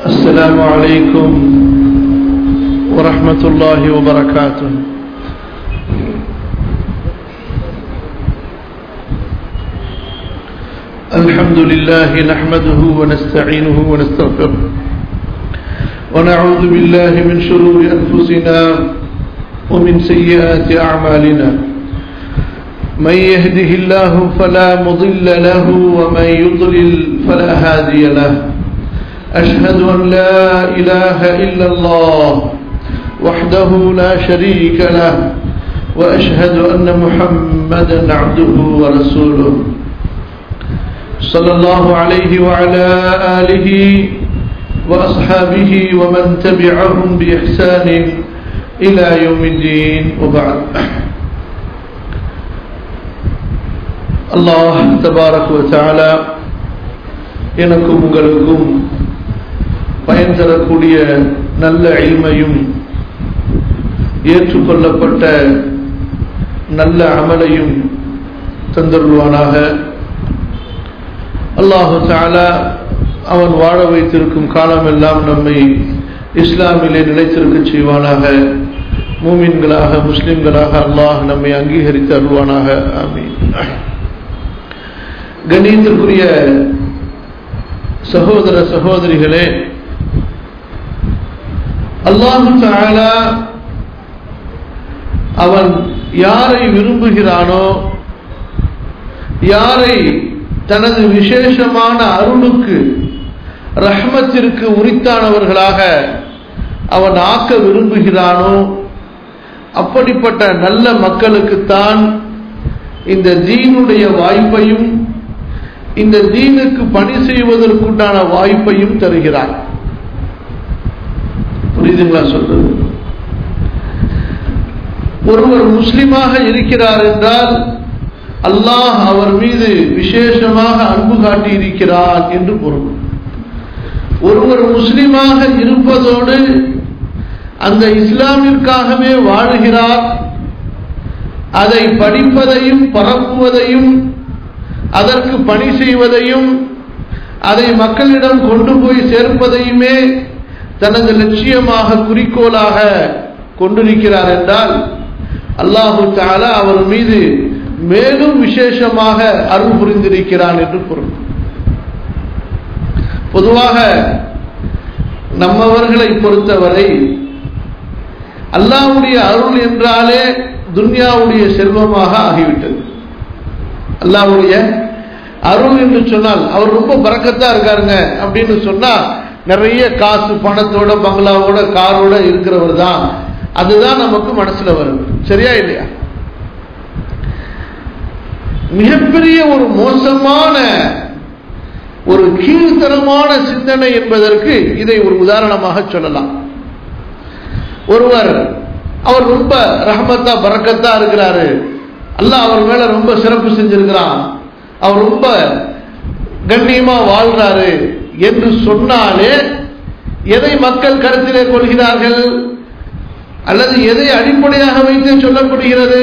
السلام عليكم ورحمة الله وبركاته الحمد لله نحمده ونستعينه ونستغفره ونعوذ بالله من شرور أنفسنا ومن سيئات أعمالنا من يهده الله فلا مضل له ومن يضلل فلا هادي له أشهد أن لا إله إلا الله وحده لا شريك له وأشهد أن محمدا عبده ورسوله صلى الله عليه وعلى آله وأصحابه ومن تبعهم بإحسان إلى يوم الدين وبعد الله تبارك وتعالى எனக்கும் உங்களுக்கும் பயன் தரக்கூடிய நல்ல இல்மையும் ஏற்றுக்கொள்ளப்பட்ட நல்ல அமலையும் தந்தருள்வானாக அல்லாஹு தாலா அவன் வாழ வைத்திருக்கும் காலமெல்லாம் நம்மை இஸ்லாமிலே நிலைத்திருக்க செய்வானாக மூமின்களாக முஸ்லிம்களாக அல்லாஹ் நம்மை அங்கீகரித்து அருள்வானாக ஆமீன் கண்ணியத்திற்குரிய சகோதர சகோதரிகளே அல்லாஹு தாலா அவன் யாரை விரும்புகிறானோ யாரை தனது விசேஷமான அருளுக்கு ரஹ்மத்திற்கு உரித்தானவர்களாக அவன் ஆக்க விரும்புகிறானோ அப்படிப்பட்ட நல்ல மக்களுக்குத்தான் இந்த தீனுடைய வாய்ப்பையும் இந்த தீனுக்கு பணி செய்வதற்குண்டான வாய்ப்பையும் தருகிறார் புரியுதுங்களா சொல்றது ஒருவர் முஸ்லிமாக இருக்கிறார் என்றால் அல்லாஹ் அவர் மீது விசேஷமாக அன்பு காட்டி இருக்கிறார் என்று பொருள் ஒருவர் முஸ்லிமாக இருப்பதோடு அந்த இஸ்லாமிற்காகவே வாழுகிறார் அதை படிப்பதையும் பரப்புவதையும் அதற்கு பணி செய்வதையும் அதை மக்களிடம் கொண்டு போய் சேர்ப்பதையுமே தனது லட்சியமாக குறிக்கோளாக கொண்டிருக்கிறார் என்றால் அல்லாஹு தாலா அவர் மீது மேலும் விசேஷமாக அருள் புரிந்திருக்கிறான் என்று பொருள் பொதுவாக நம்மவர்களை பொறுத்தவரை அல்லாவுடைய அருள் என்றாலே துன்யாவுடைய செல்வமாக ஆகிவிட்டது அல்லாவுடைய அருள் என்று சொன்னால் அவர் ரொம்ப பறக்கத்தா இருக்காருங்க அப்படின்னு சொன்னா நிறைய காசு பணத்தோட பங்களாவோட காரோட இருக்கிறவர் தான் அதுதான் நமக்கு மனசுல வரும் சரியா இல்லையா மிகப்பெரிய ஒரு மோசமான ஒரு கீழ்த்தரமான சிந்தனை என்பதற்கு இதை ஒரு உதாரணமாக சொல்லலாம் ஒருவர் அவர் ரொம்ப ரஹமத்தா பறக்கத்தா இருக்கிறாரு அல்ல அவர் மேல ரொம்ப சிறப்பு செஞ்சிருக்கிறான் அவர் ரொம்ப கண்ணியமா வாழ்றாரு என்று சொன்னாலே எதை மக்கள் கருத்திலே கொள்கிறார்கள் அல்லது எதை அடிப்படையாக வைத்து சொல்லப்படுகிறது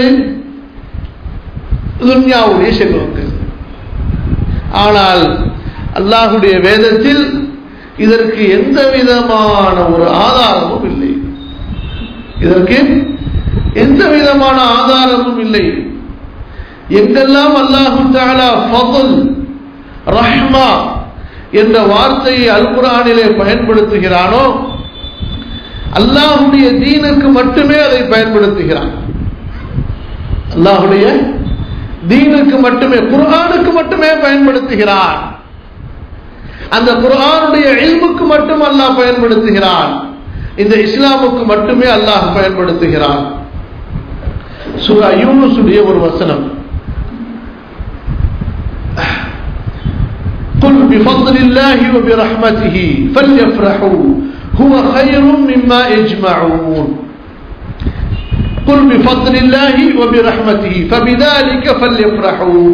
துன்யாவுடைய செல்வங்கள் ஆனால் அல்லாஹுடைய வேதத்தில் இதற்கு எந்த விதமான ஒரு ஆதாரமும் இல்லை இதற்கு எந்த விதமான ஆதாரமும் இல்லை எங்கெல்லாம் அல்லாஹு தாலா ஃபதுல் ரஹ்மா என்ற வார்த்தையை அல் குரானிலே பயன்படுத்துகிறானோ அல்லாஹுடைய தீனுக்கு மட்டுமே அதை பயன்படுத்துகிறான் அல்லாஹுடைய தீனுக்கு மட்டுமே குர்ஆனுக்கு மட்டுமே பயன்படுத்துகிறான் அந்த குர்ஆனுடைய இல்முக்கு மட்டும் அல்லாஹ் பயன்படுத்துகிறான் இந்த இஸ்லாமுக்கு மட்டுமே அல்லாஹ் பயன்படுத்துகிறான் சூரா யூனுசுடைய ஒரு வசனம் قل بفضل الله وبرحمته فليفرحوا هو خير مما يجمعون قل بفضل الله وبرحمته فبذلك فليفرحوا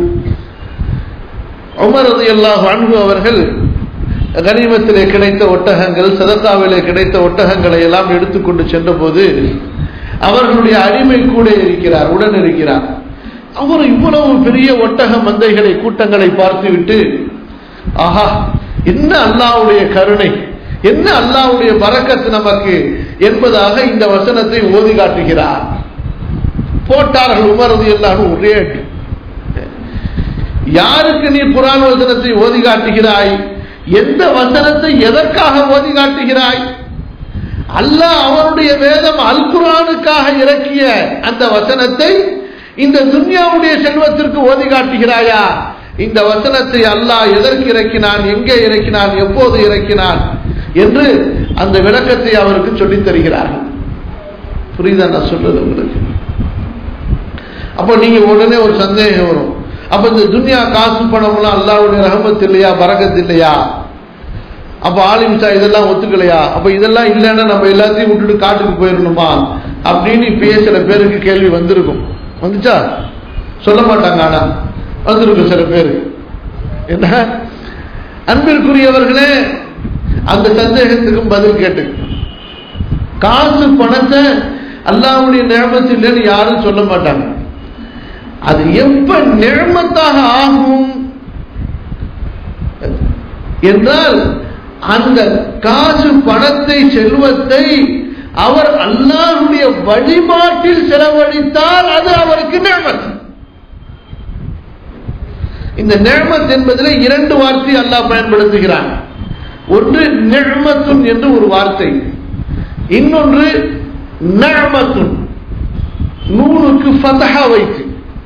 உமர் ரதி அல்லாஹ் அன்பு அவர்கள் கனிமத்திலே கிடைத்த ஒட்டகங்கள் சதத்தாவிலே கிடைத்த ஒட்டகங்களை எல்லாம் எடுத்துக்கொண்டு சென்றபோது அவர்களுடைய அடிமை கூட இருக்கிறார் உடன் இருக்கிறார் அவர் இவ்வளவு பெரிய ஒட்டக மந்தைகளை கூட்டங்களை பார்த்துவிட்டு ஆஹா என்ன அல்லாவுடைய கருணை என்ன அல்லாஹ்வுடைய பரக்கத்து நமக்கு என்பதாக இந்த வசனத்தை ஓதி காட்டுகிறார் போட்டார்கள் உமரது எல்லாரும் ஒரே அடி யாருக்கு நீ குரான் வசனத்தை ஓதி காட்டுகிறாய் எந்த வசனத்தை எதற்காக ஓதி காட்டுகிறாய் அல்லாஹ் அவனுடைய வேதம் அல் குரானுக்காக இறக்கிய அந்த வசனத்தை இந்த துன்யாவுடைய செல்வத்திற்கு ஓதி காட்டுகிறாயா இந்த வசனத்தை அல்லாஹ் எதற்கு இறக்கினான் எங்கே இறக்கினான் எப்போது இறக்கினான் என்று அந்த விளக்கத்தை அவருக்கு சொல்லித் தருகிறார்கள் புரியுதா நான் சொல்றது உங்களுக்கு அப்ப நீங்க உடனே ஒரு சந்தேகம் வரும் அப்ப இந்த துன்யா காசு பணம்லாம் அல்லாவுடைய ரஹமத் இல்லையா பரகத் இல்லையா அப்ப ஆலிம்சா இதெல்லாம் ஒத்துக்கலையா அப்ப இதெல்லாம் இல்லைன்னா நம்ம எல்லாத்தையும் விட்டுட்டு காட்டுக்கு போயிடணுமா அப்படின்னு இப்பயே சில பேருக்கு கேள்வி வந்திருக்கும் வந்துச்சா சொல்ல மாட்டாங்க ஆனா வந்திருக்கும் சில பேரு என்ன அன்பிற்குரியவர்களே அந்த சந்தேகத்துக்கும் பதில் கேட்டு காசு பணத்தை அல்லாவுடைய நியமத்து இல்லைன்னு யாரும் சொல்ல மாட்டாங்க அது எப்ப நிழமத்தாக ஆகும் என்றால் அந்த காசு பணத்தை செல்வத்தை அவர் அல்லாஹுடைய வழிபாட்டில் செலவழித்தால் அது அவருக்கு நிழமத் இந்த நிழமத் என்பதில் இரண்டு வார்த்தை அல்லாஹ் பயன்படுத்துகிறான் ஒன்று நிழமத்துன் என்று ஒரு வார்த்தை இன்னொன்று நழமத்துன் நூனுக்கு ஃபதஹா வைத்து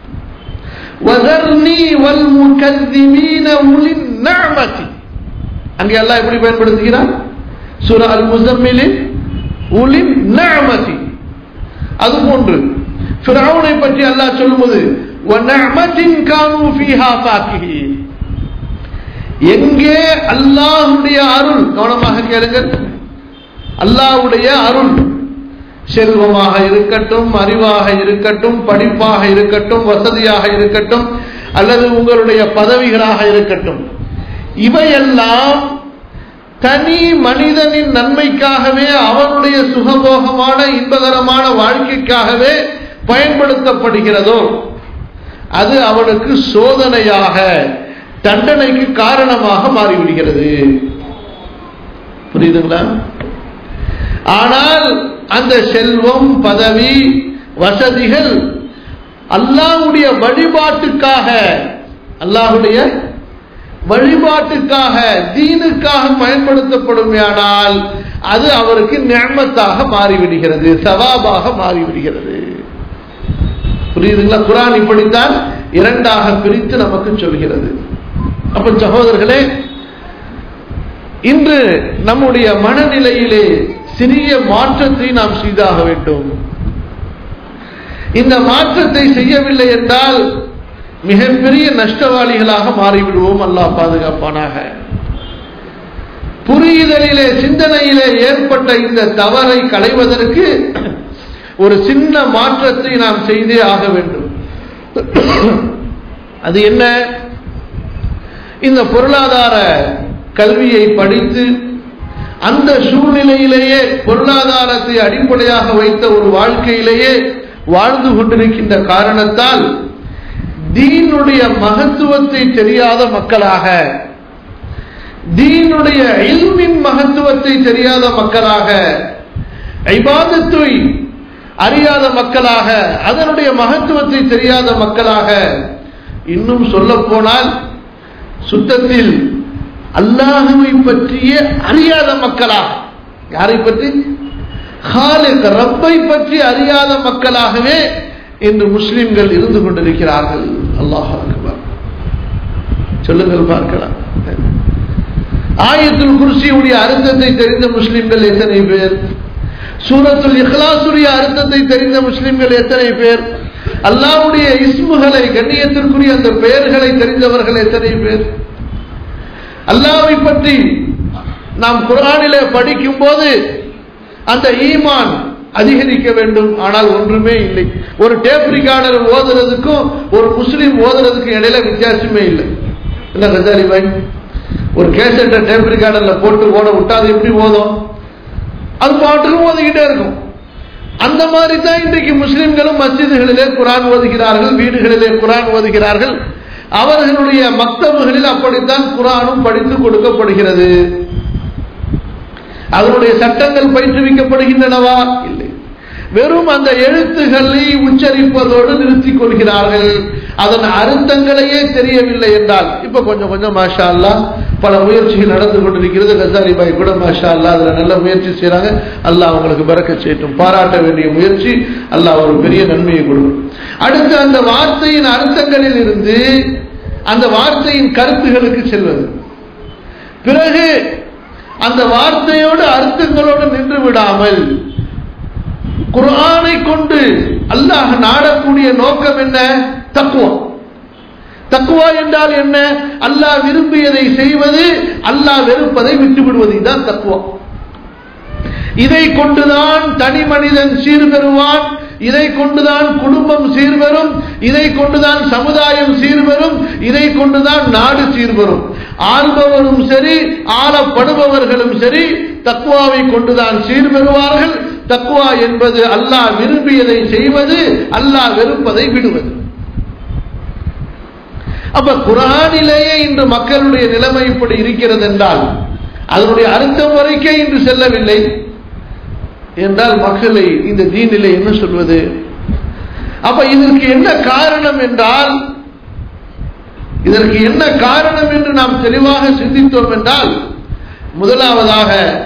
وذرني والمكذبين أولي النعمة அங்கே அல்லாஹ் எப்படி பயன்படுத்துகிறார் சூரா அல் முசம்மிலின் உலின் நஅமதி அது போன்று ஃபிரௌனை பற்றி அல்லாஹ் சொல்லும்போது வநஅமத்தின் கானூ ஃபீஹா ஃபாக்கிஹீன் எங்கே அல்லாஹ்வுடைய அருள் கவனமாக கேளுங்கள் அல்லாஹ்வுடைய அருள் செல்வமாக இருக்கட்டும் அறிவாக இருக்கட்டும் படிப்பாக இருக்கட்டும் வசதியாக இருக்கட்டும் அல்லது உங்களுடைய பதவிகளாக இருக்கட்டும் இவையெல்லாம் தனி மனிதனின் நன்மைக்காகவே அவனுடைய சுகபோகமான இன்பகரமான வாழ்க்கைக்காகவே பயன்படுத்தப்படுகிறதோ அது அவனுக்கு சோதனையாக தண்டனைக்கு காரணமாக மாறிவிடுகிறது புரியுதுங்களா ஆனால் அந்த செல்வம் பதவி வசதிகள் அல்லாஹ்வுடைய வழிபாட்டுக்காக அல்லாஹ்வுடைய வழிபாட்டுக்காக தீனுக்காக பயன்படுத்தப்படுமையானால் அது அவருக்கு நியமத்தாக மாறிவிடுகிறது சவாபாக மாறிவிடுகிறது புரியுதுங்களா குரான் இப்படித்தான் இரண்டாக பிரித்து நமக்கு சொல்கிறது அப்ப சகோதரர்களே இன்று நம்முடைய மனநிலையிலே சிறிய மாற்றத்தை நாம் செய்தாக வேண்டும் இந்த மாற்றத்தை செய்யவில்லை என்றால் மிகப்பெரிய நஷ்டவாளிகளாக மாறிவிடுவோம் அல்லாஹ் பாதுகாப்பானாக புரியுதலிலே சிந்தனையிலே ஏற்பட்ட இந்த தவறை களைவதற்கு ஒரு சின்ன மாற்றத்தை நாம் செய்தே ஆக வேண்டும் அது என்ன இந்த பொருளாதார கல்வியை படித்து அந்த சூழ்நிலையிலேயே பொருளாதாரத்தை அடிப்படையாக வைத்த ஒரு வாழ்க்கையிலேயே வாழ்ந்து கொண்டிருக்கின்ற காரணத்தால் தீனுடைய மகத்துவத்தை தெரியாத மக்களாக தீனுடைய இல்மின் மகத்துவத்தை தெரியாத மக்களாக ஐபாதத்தை அறியாத மக்களாக அதனுடைய மகத்துவத்தை தெரியாத மக்களாக இன்னும் சொல்ல போனால் சுத்தத்தில் அல்லாஹுவை பற்றிய அறியாத மக்களாக யாரை பற்றி ஹாலிக் ரப்பை பற்றி அறியாத மக்களாகவே இன்று முஸ்லிம்கள் இருந்து கொண்டிருக்கிறார்கள் அல்லாஹ் அக்பர் சொல்லுங்கள் பார்க்கலாம் ஆயத்துல் குர்சியுடைய அர்த்தத்தை தெரிந்த முஸ்லிம்கள் எத்தனை பேர் சூரத்துல் இஹ்லாசுடைய அர்த்தத்தை தெரிந்த முஸ்லிம்கள் எத்தனை பேர் அல்லாவுடைய இஸ்முகளை கண்ணியத்திற்குரிய அந்த பெயர்களை தெரிந்தவர்கள் எத்தனை பேர் அல்லாவை பற்றி நாம் குரானிலே படிக்கும் போது அந்த ஈமான் அதிகரிக்க வேண்டும் ஆனால் ஒன்றுமே இல்லை ஒரு டேப் ரிகார்டர் ஓதுறதுக்கும் ஒரு முஸ்லீம் ஓதுறதுக்கும் இடையில வித்தியாசமே இல்லை என்ன கஜாரி பாய் ஒரு கேசட்டை டேப் ரிகார்டர்ல போட்டு ஓட விட்டா அது எப்படி ஓதும் அது பாட்டுக்கும் ஓதிக்கிட்டே இருக்கும் அந்த மாதிரி தான் இன்றைக்கு முஸ்லிம்களும் மஸ்ஜிதுகளிலே குரான் ஓதுகிறார்கள் வீடுகளிலே குரான் ஓதுகிறார்கள் அவர்களுடைய மக்தபுகளில் அப்படித்தான் குரானும் படித்து கொடுக்கப்படுகிறது அதனுடைய சட்டங்கள் பயிற்றுவிக்கப்படுகின்றனவா இல்லை வெறும் அந்த எழுத்துக்களை உச்சரிப்பதோடு நிறுத்திக் கொள்கிறார்கள் அதன் அர்த்தங்களையே தெரியவில்லை என்றால் இப்ப கொஞ்சம் கொஞ்சம் மாஷா அல்லா பல முயற்சிகள் நடந்து கொண்டிருக்கிறது கசாரி பாய் கூட மாஷா அல்லா அதுல நல்ல முயற்சி செய்யறாங்க அல்லாஹ் அவங்களுக்கு பறக்க செய்யட்டும் பாராட்ட வேண்டிய முயற்சி அல்லாஹ் ஒரு பெரிய நன்மையை கொடுக்கும் அடுத்து அந்த வார்த்தையின் அர்த்தங்களில் இருந்து அந்த வார்த்தையின் கருத்துகளுக்கு செல்வது பிறகு அந்த வார்த்தையோடு அர்த்தங்களோடு நின்று விடாமல் குர்ஆனை கொண்டு அல்லாஹ் நாடக்கூடிய நோக்கம் என்ன தக்குவா தக்குவா என்றால் என்ன அல்லாஹ் விரும்பியதை செய்வது அல்லாஹ் வெறுப்பதை விட்டு விடுவது இதுதான் தக்குவா இதை கொண்டுதான் தனி மனிதன் சீர்பெறுவான் இதை கொண்டுதான் குடும்பம் சீர்வரும் இதை கொண்டுதான் சமுதாயம் சீர்வரும் இதை கொண்டுதான் நாடு சீர்வரும் ஆள்பவரும் சரி ஆளப்படுபவர்களும் சரி தக்குவாவை கொண்டுதான் சீர்பெறுவார்கள் தக்குவா என்பது அல்லாஹ் விரும்பியதை செய்வது அல்லாஹ் வெறுப்பதை விடுவது அப்ப குரானிலேயே இன்று மக்களுடைய நிலைமை இப்படி இருக்கிறது என்றால் அதனுடைய அர்த்தம் வரைக்கே இன்று செல்லவில்லை என்றால் மக்களை இந்த தீனிலே என்ன சொல்வது அப்ப இதற்கு என்ன காரணம் என்றால் இதற்கு என்ன காரணம் என்று நாம் தெளிவாக சிந்தித்தோம் என்றால் முதலாவதாக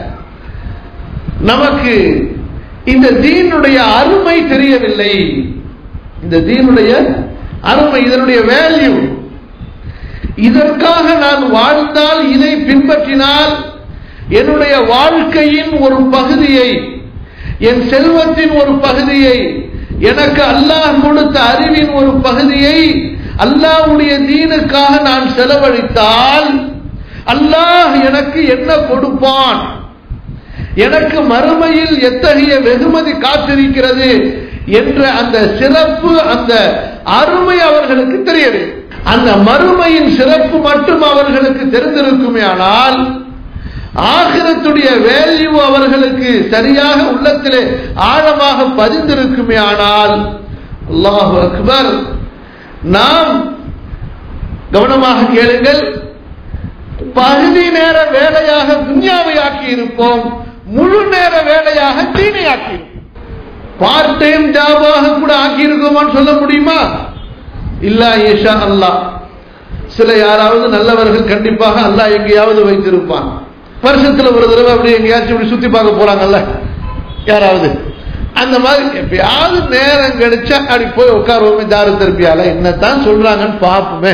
நமக்கு இந்த தீனுடைய அருமை தெரியவில்லை இந்த தீனுடைய அருமை இதனுடைய வேல்யூ இதற்காக நான் வாழ்ந்தால் இதை பின்பற்றினால் என்னுடைய வாழ்க்கையின் ஒரு பகுதியை என் செல்வத்தின் ஒரு பகுதியை எனக்கு அல்லாஹ் கொடுத்த அறிவின் ஒரு பகுதியை அல்லாஹ்வுடைய தீனுக்காக நான் செலவழித்தால் அல்லாஹ் எனக்கு என்ன கொடுப்பான் எனக்கு மறுமையில் எத்தகைய வெகுமதி காத்திருக்கிறது என்ற அந்த சிறப்பு அந்த அருமை அவர்களுக்கு தெரியவில்லை அந்த மறுமையின் சிறப்பு மட்டும் அவர்களுக்கு தெரிந்திருக்குமே ஆனால் ஆகிரத்துடைய வேல்யூ அவர்களுக்கு சரியாக உள்ளத்திலே ஆழமாக பதிந்திருக்குமே ஆனால் அல்லாஹு அக்பர் நாம் கவனமாக கேளுங்கள் பகுதி நேர வேலையாக துன்யாவை ஆக்கி இருப்போம் முழு நேர வேலையாக தீனை ஆக்கி பார்ட் டைம் ஜாபாக கூட ஆக்கி இருக்கோமான்னு சொல்ல முடியுமா இல்லா ஏஷா அல்லாஹ் சில யாராவது நல்லவர்கள் கண்டிப்பாக அல்லாஹ் எங்கேயாவது வைத்திருப்பான் வருஷத்துல ஒரு தடவை அப்படி எங்கேயாச்சும் இப்படி சுத்தி பார்க்க போறாங்கல்ல யாராவது அந்த மாதிரி எப்பயாவது நேரம் கிடைச்சா அப்படி போய் உட்காருவோமே தாரு திருப்பியால என்னத்தான் சொல்றாங்கன்னு பார்ப்போமே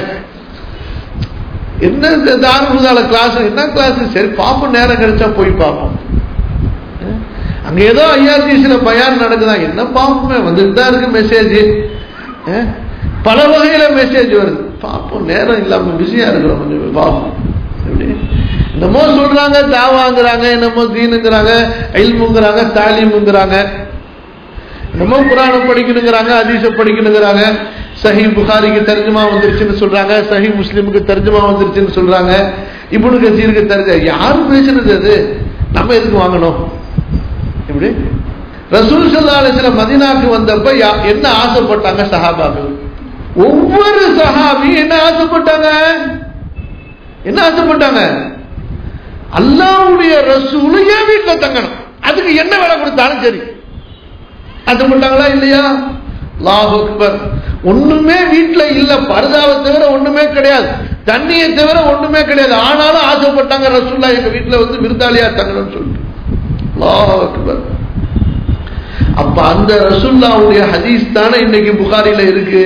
என்ன இந்த தாருதால கிளாஸ் என்ன கிளாஸ் சரி பார்ப்போம் நேரம் கிடைச்சா போய் பார்ப்போம் அங்க ஏதோ ஐஆர்டிசியில பயான் நடக்குதான் என்ன பார்ப்போமே வந்துட்டு தான் இருக்கு மெசேஜ் பல வகையில மெசேஜ் வருது பார்ப்போம் நேரம் இல்லாம பிஸியா இருக்கிறோம் கொஞ்சம் பார்ப்போம் எப்படி என்னமோ சொல்றாங்க தாவாங்கிறாங்க என்னமோ தீனுங்கிறாங்க இல்முங்கிறாங்க தாலிமுங்கிறாங்க என்னமோ புராணம் படிக்கணுங்கிறாங்க அதிச படிக்கணுங்கிறாங்க சஹி புகாரிக்கு தர்ஜுமா வந்துருச்சுன்னு சொல்றாங்க சஹி முஸ்லிமுக்கு தர்ஜுமா வந்துருச்சுன்னு சொல்றாங்க இப்னு கசீருக்கு தர்ஜ யாரு பேசுனது அது நம்ம எதுக்கு வாங்கணும் இப்படி ரசூல் சல்லா அலிஸ்ல மதினாக்கு வந்தப்ப என்ன ஆசைப்பட்டாங்க சஹாபாக்கள் ஒவ்வொரு சஹாபி என்ன ஆசைப்பட்டாங்க என்ன ஆசைப்பட்டாங்க அல்லாவுடைய ரசூலு ஏன் வீட்டில் தங்கணும் அதுக்கு என்ன வேலை கொடுத்தாலும் சரி ஆசைப்பட்டாங்களா இல்லையா லாஹ் அக்பர் ஒண்ணுமே வீட்டுல இல்ல பரதாவை தவிர ஒண்ணுமே கிடையாது தண்ணியை தவிர ஒண்ணுமே கிடையாது ஆனாலும் ஆசைப்பட்டாங்க ரசூல்லா எங்க வீட்டுல வந்து விருந்தாளியா தங்கணும்னு சொல்லிட்டு லாஹ் அக்பர் அப்ப அந்த ரசூல்லாவுடைய ஹதீஸ் தானே இன்னைக்கு புகாரில இருக்கு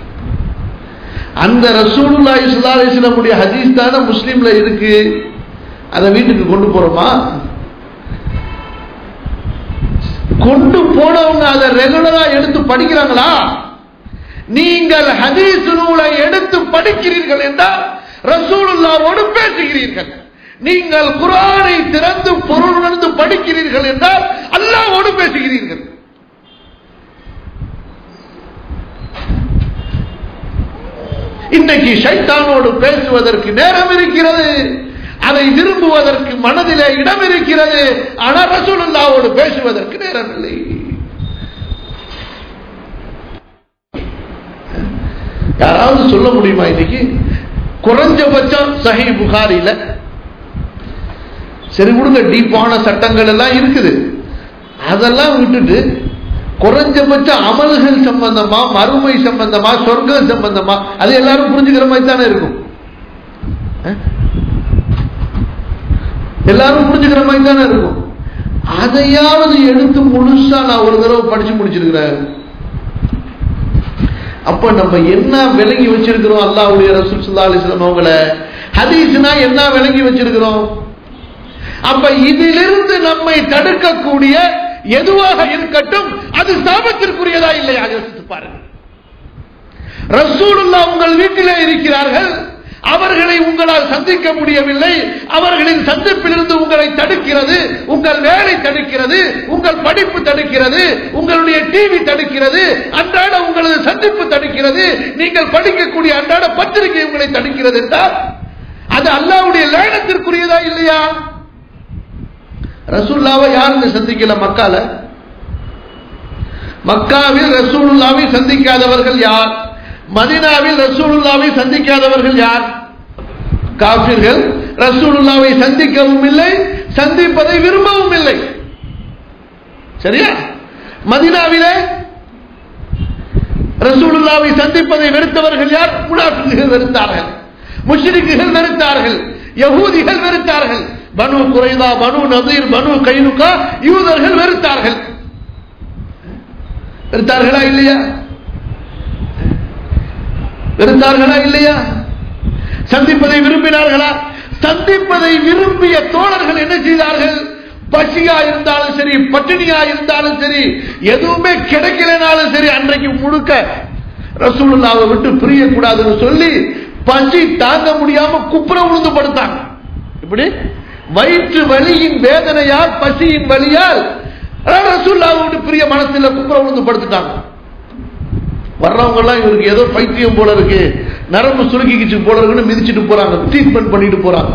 அந்த ரசூலுல்லா இஸ்லாமுடைய ஹதீஸ் தானே முஸ்லீம்ல இருக்கு அதை வீட்டுக்கு கொண்டு போறோமா கொண்டு போனவங்க அதை ரெகுலரா எடுத்து படிக்கிறாங்களா நீங்கள் ஹதீஸ் நூலை எடுத்து படிக்கிறீர்கள் என்றால் ரசூலுல்லாவோடு பேசுகிறீர்கள் நீங்கள் குரானை திறந்து பொருள் உணர்ந்து படிக்கிறீர்கள் என்றால் அல்லாவோடு பேசுகிறீர்கள் இன்னைக்கு சைத்தானோடு பேசுவதற்கு நேரம் இருக்கிறது அதை விரும்புவதற்கு மனதிலே இடம் இருக்கிறது ஆனால் ரசூலுல்லாவோடு பேசுவதற்கு நேரம் இல்லை யாராவது சொல்ல முடியுமா இன்னைக்கு குறைஞ்சபட்சம் சஹி புகாரில சரி கொடுங்க டீப்பான சட்டங்கள் எல்லாம் இருக்குது அதெல்லாம் விட்டுட்டு குறைஞ்சபட்ச அமல்கள் சம்பந்தமா மறுமை சம்பந்தமா சொர்க்கம் சம்பந்தமா அது எல்லாரும் புரிஞ்சுக்கிற மாதிரி தானே இருக்கும் அஹ்? எல்லாரும் புரிஞ்சுக்கிற மாதிரி தானே இருக்கும் அதையாவது எடுத்து முழுசா நான் ஒரு தடவை படிச்சு முடிச்சிருக்கிறேன் அப்ப நம்ம என்ன விளங்கி வச்சிருக்கிறோம் அல்லாஹ்வுடைய ரசூல் ஸல்லல்லாஹு அலைஹி வஸல்லம் அவங்கள ஹதீஸ்னா என்ன விளங்கி வச்சிருக்கிறோம் அப்ப இதிலிருந்து நம்மை தடுக்கக்கூடிய எதுவாக இருக்கட்டும் அது சாபத்திற்குரியதா இல்லையா யோசித்து பாருங்க ரசூலுல்லாஹ் உங்கள் வீட்டிலே இருக்கிறார்கள் அவர்களை உங்களால் சந்திக்க முடியவில்லை அவர்களின் சந்திப்பிலிருந்து உங்களை தடுக்கிறது உங்கள் வேலை தடுக்கிறது உங்கள் படிப்பு தடுக்கிறது உங்களுடைய டிவி தடுக்கிறது அன்றாட உங்களது சந்திப்பு தடுக்கிறது நீங்கள் படிக்கக்கூடிய அன்றாட பத்திரிகை உங்களை தடுக்கிறது என்றால் அது அல்லாவுடைய லேனத்திற்குரியதா இல்லையா ரசூல்லாவை யாருங்க சந்திக்கல மக்கால மக்காவில் ரசூலுல்லாவை சந்திக்காதவர்கள் யார் மதினாவில் ரசூலுல்லாவை சந்திக்காதவர்கள் யார் காபிர்கள் ரசூலுல்லாவை சந்திக்கவும் இல்லை சந்திப்பதை விரும்பவும் இல்லை சரியா மதினாவிலே ரசூலுல்லாவை சந்திப்பதை வெறுத்தவர்கள் யார் முனாஃபிக்குகள் வெறுத்தார்கள் முஷ்ரிக்குகள் வெறுத்தார்கள் யகூதிகள் வெறுத்தார்கள் பனு குறைதா பனு நதீர் பனு கைனுகா யூதர்கள் வெறுத்தார்கள் வெறுத்தார்களா இல்லையா வெறுத்தார்களா இல்லையா சந்திப்பதை விரும்பினார்களா சந்திப்பதை விரும்பிய தோழர்கள் என்ன செய்தார்கள் பசியா இருந்தாலும் சரி பட்டினியா இருந்தாலும் சரி எதுவுமே கிடைக்கலனாலும் சரி அன்றைக்கு முழுக்க ரசூலுல்லாவை விட்டு பிரியக்கூடாதுன்னு சொல்லி பசி தாங்க முடியாம குப்புற உளுந்து படுத்தாங்க இப்படி வயிற்று வலியின் வேதனையால் பசியின் வலியால் ரசூல்லாவை விட்டு பிரிய மனசில் குப்புற உளுந்து படுத்துட்டாங்க வர்றவங்க எல்லாம் இவருக்கு ஏதோ பைத்தியம் போல இருக்கு நரம்பு சுருக்கிக்கிச்சு போல இருக்குன்னு மிதிச்சிட்டு போறாங்க ட்ரீட்மெண்ட் பண்ணிட்டு போறாங்க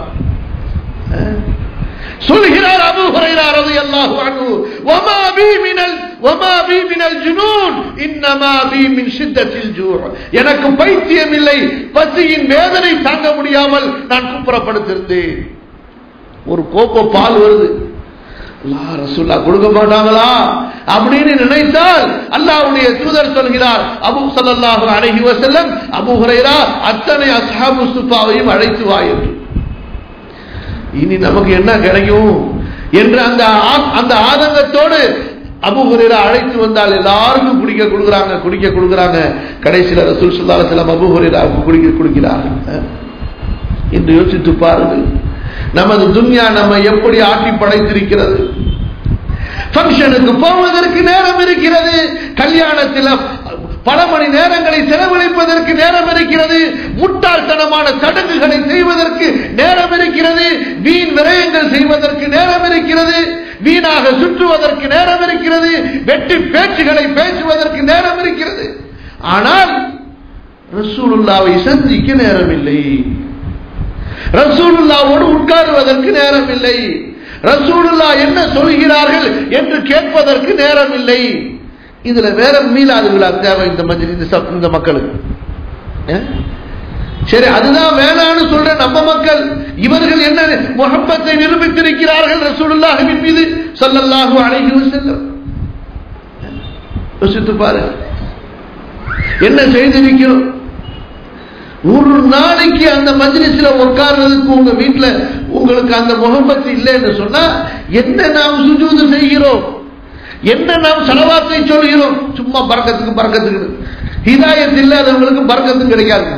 சொல்கிறார் அபு ஹுரைரா ரலியல்லாஹு அன்ஹு வமா பி மினல் வமா பி மினல் ஜுனூன் இன்னமா பி மின் ஷித்தத்தில் ஜூ எனக்கு பைத்தியம் இல்லை பசியின் வேதனை தாங்க முடியாமல் நான் குப்புறப்படுத்திருந்தேன் ஒரு கோப்ப பால் வருது அல்லாஹ் ரசூல்லா கொடுக்க மாட்டாங்களா அப்படின்னு நினைத்தால் அல்லாஹ்வுடைய தூதர் சொல்கிறார் அபு ஸல்லல்லாஹு அலைஹி வஸல்லம் அபூ ஹுரைரா அத்தனை அஸ்ஹாபு சுஃபாவையும் அழைத்து வா என்று இனி நமக்கு என்ன கிடைக்கும் என்று அந்த ஆ- அந்த ஆதங்கத்தோடு அபு ஹுரைரா அழைத்து வந்தால் எல்லாருக்கும் குடிக்க கொடுக்குறாங்க குடிக்க கொடுக்குறாங்க கடைசியில் ரசூல் ஸல்லல்லாஹு அலைஹி வஸல்லம் அபு ஹுரைராவுக்கு குடிக்க கொடுக்கிறார்கள் என்று யோசித்து பாருங்கள் நமது துன்யா நம்ம எப்படி ஆட்டி படைத்திருக்கிறது ஃபங்க்ஷனுக்கு போவதற்கு நேரம் இருக்கிறது கல்யாணத்தில் பல மணி நேரங்களை செலவழிப்பதற்கு நேரம் இருக்கிறது முட்டாள்தனமான சடங்குகளை செய்வதற்கு நேரம் இருக்கிறது வீண் விரயங்கள் செய்வதற்கு நேரம் இருக்கிறது வீணாக சுற்றுவதற்கு நேரம் இருக்கிறது வெட்டி பேச்சுகளை பேசுவதற்கு நேரம் இருக்கிறது ஆனால் ரசூலுல்லாவை சந்திக்க நேரம் இல்லை ரசூலுல்லாவோடு உட்காருவதற்கு நேரம் இல்லை ரசூலுல்லா என்ன சொல்கிறார்கள் என்று கேட்பதற்கு நேரம் இல்லை இதுல வேற மீளாதுகளா தேவை இந்த மஞ்சள் இந்த சப்- இந்த மக்களுக்கு ஏன்? சரி அதுதான் வேணான்னு சொல்ற நம்ம மக்கள் இவர்கள் என்ன முகப்பத்தை நிரூபித்திருக்கிறார்கள் ரசூலுல்லாஹின் மீது ஸல்லல்லாஹு அலைஹி வஸல்லம் யோசித்து பாரு என்ன செய்திருக்கிறோம் ஒரு நாளைக்கு அந்த மஜ்லிஸ்ல உட்கார்றதுக்கு உங்க வீட்டுல உங்களுக்கு அந்த முகம்பத்து இல்லைன்னு சொன்னா என்ன நாம் சுஜூது செய்கிறோம் என்ன நாம் செலவாத்தை சொல்கிறோம் சும்மா பறக்கத்துக்கு பறக்கத்துக்கு ஹிதாயத் இல்லாதவங்களுக்கு பறக்கத்தும் கிடைக்காது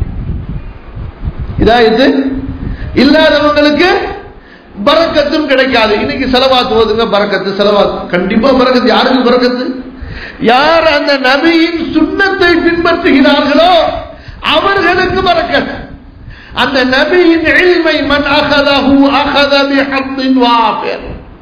ஹிதாயத்து இல்லாதவங்களுக்கு பறக்கத்தும் கிடைக்காது இன்னைக்கு செலவாத்து ஓதுங்க பறக்கத்து செலவாத்து கண்டிப்பா பறக்கத்து யாருக்கு பறக்கத்து யார் அந்த நபியின் சுண்ணத்தை பின்பற்றுகிறார்களோ அவர்களுக்கு பறக்கத் அந்த நபியின் இல்மை மன் அகதஹு அகத பிஹத்தின் வாஃபிர்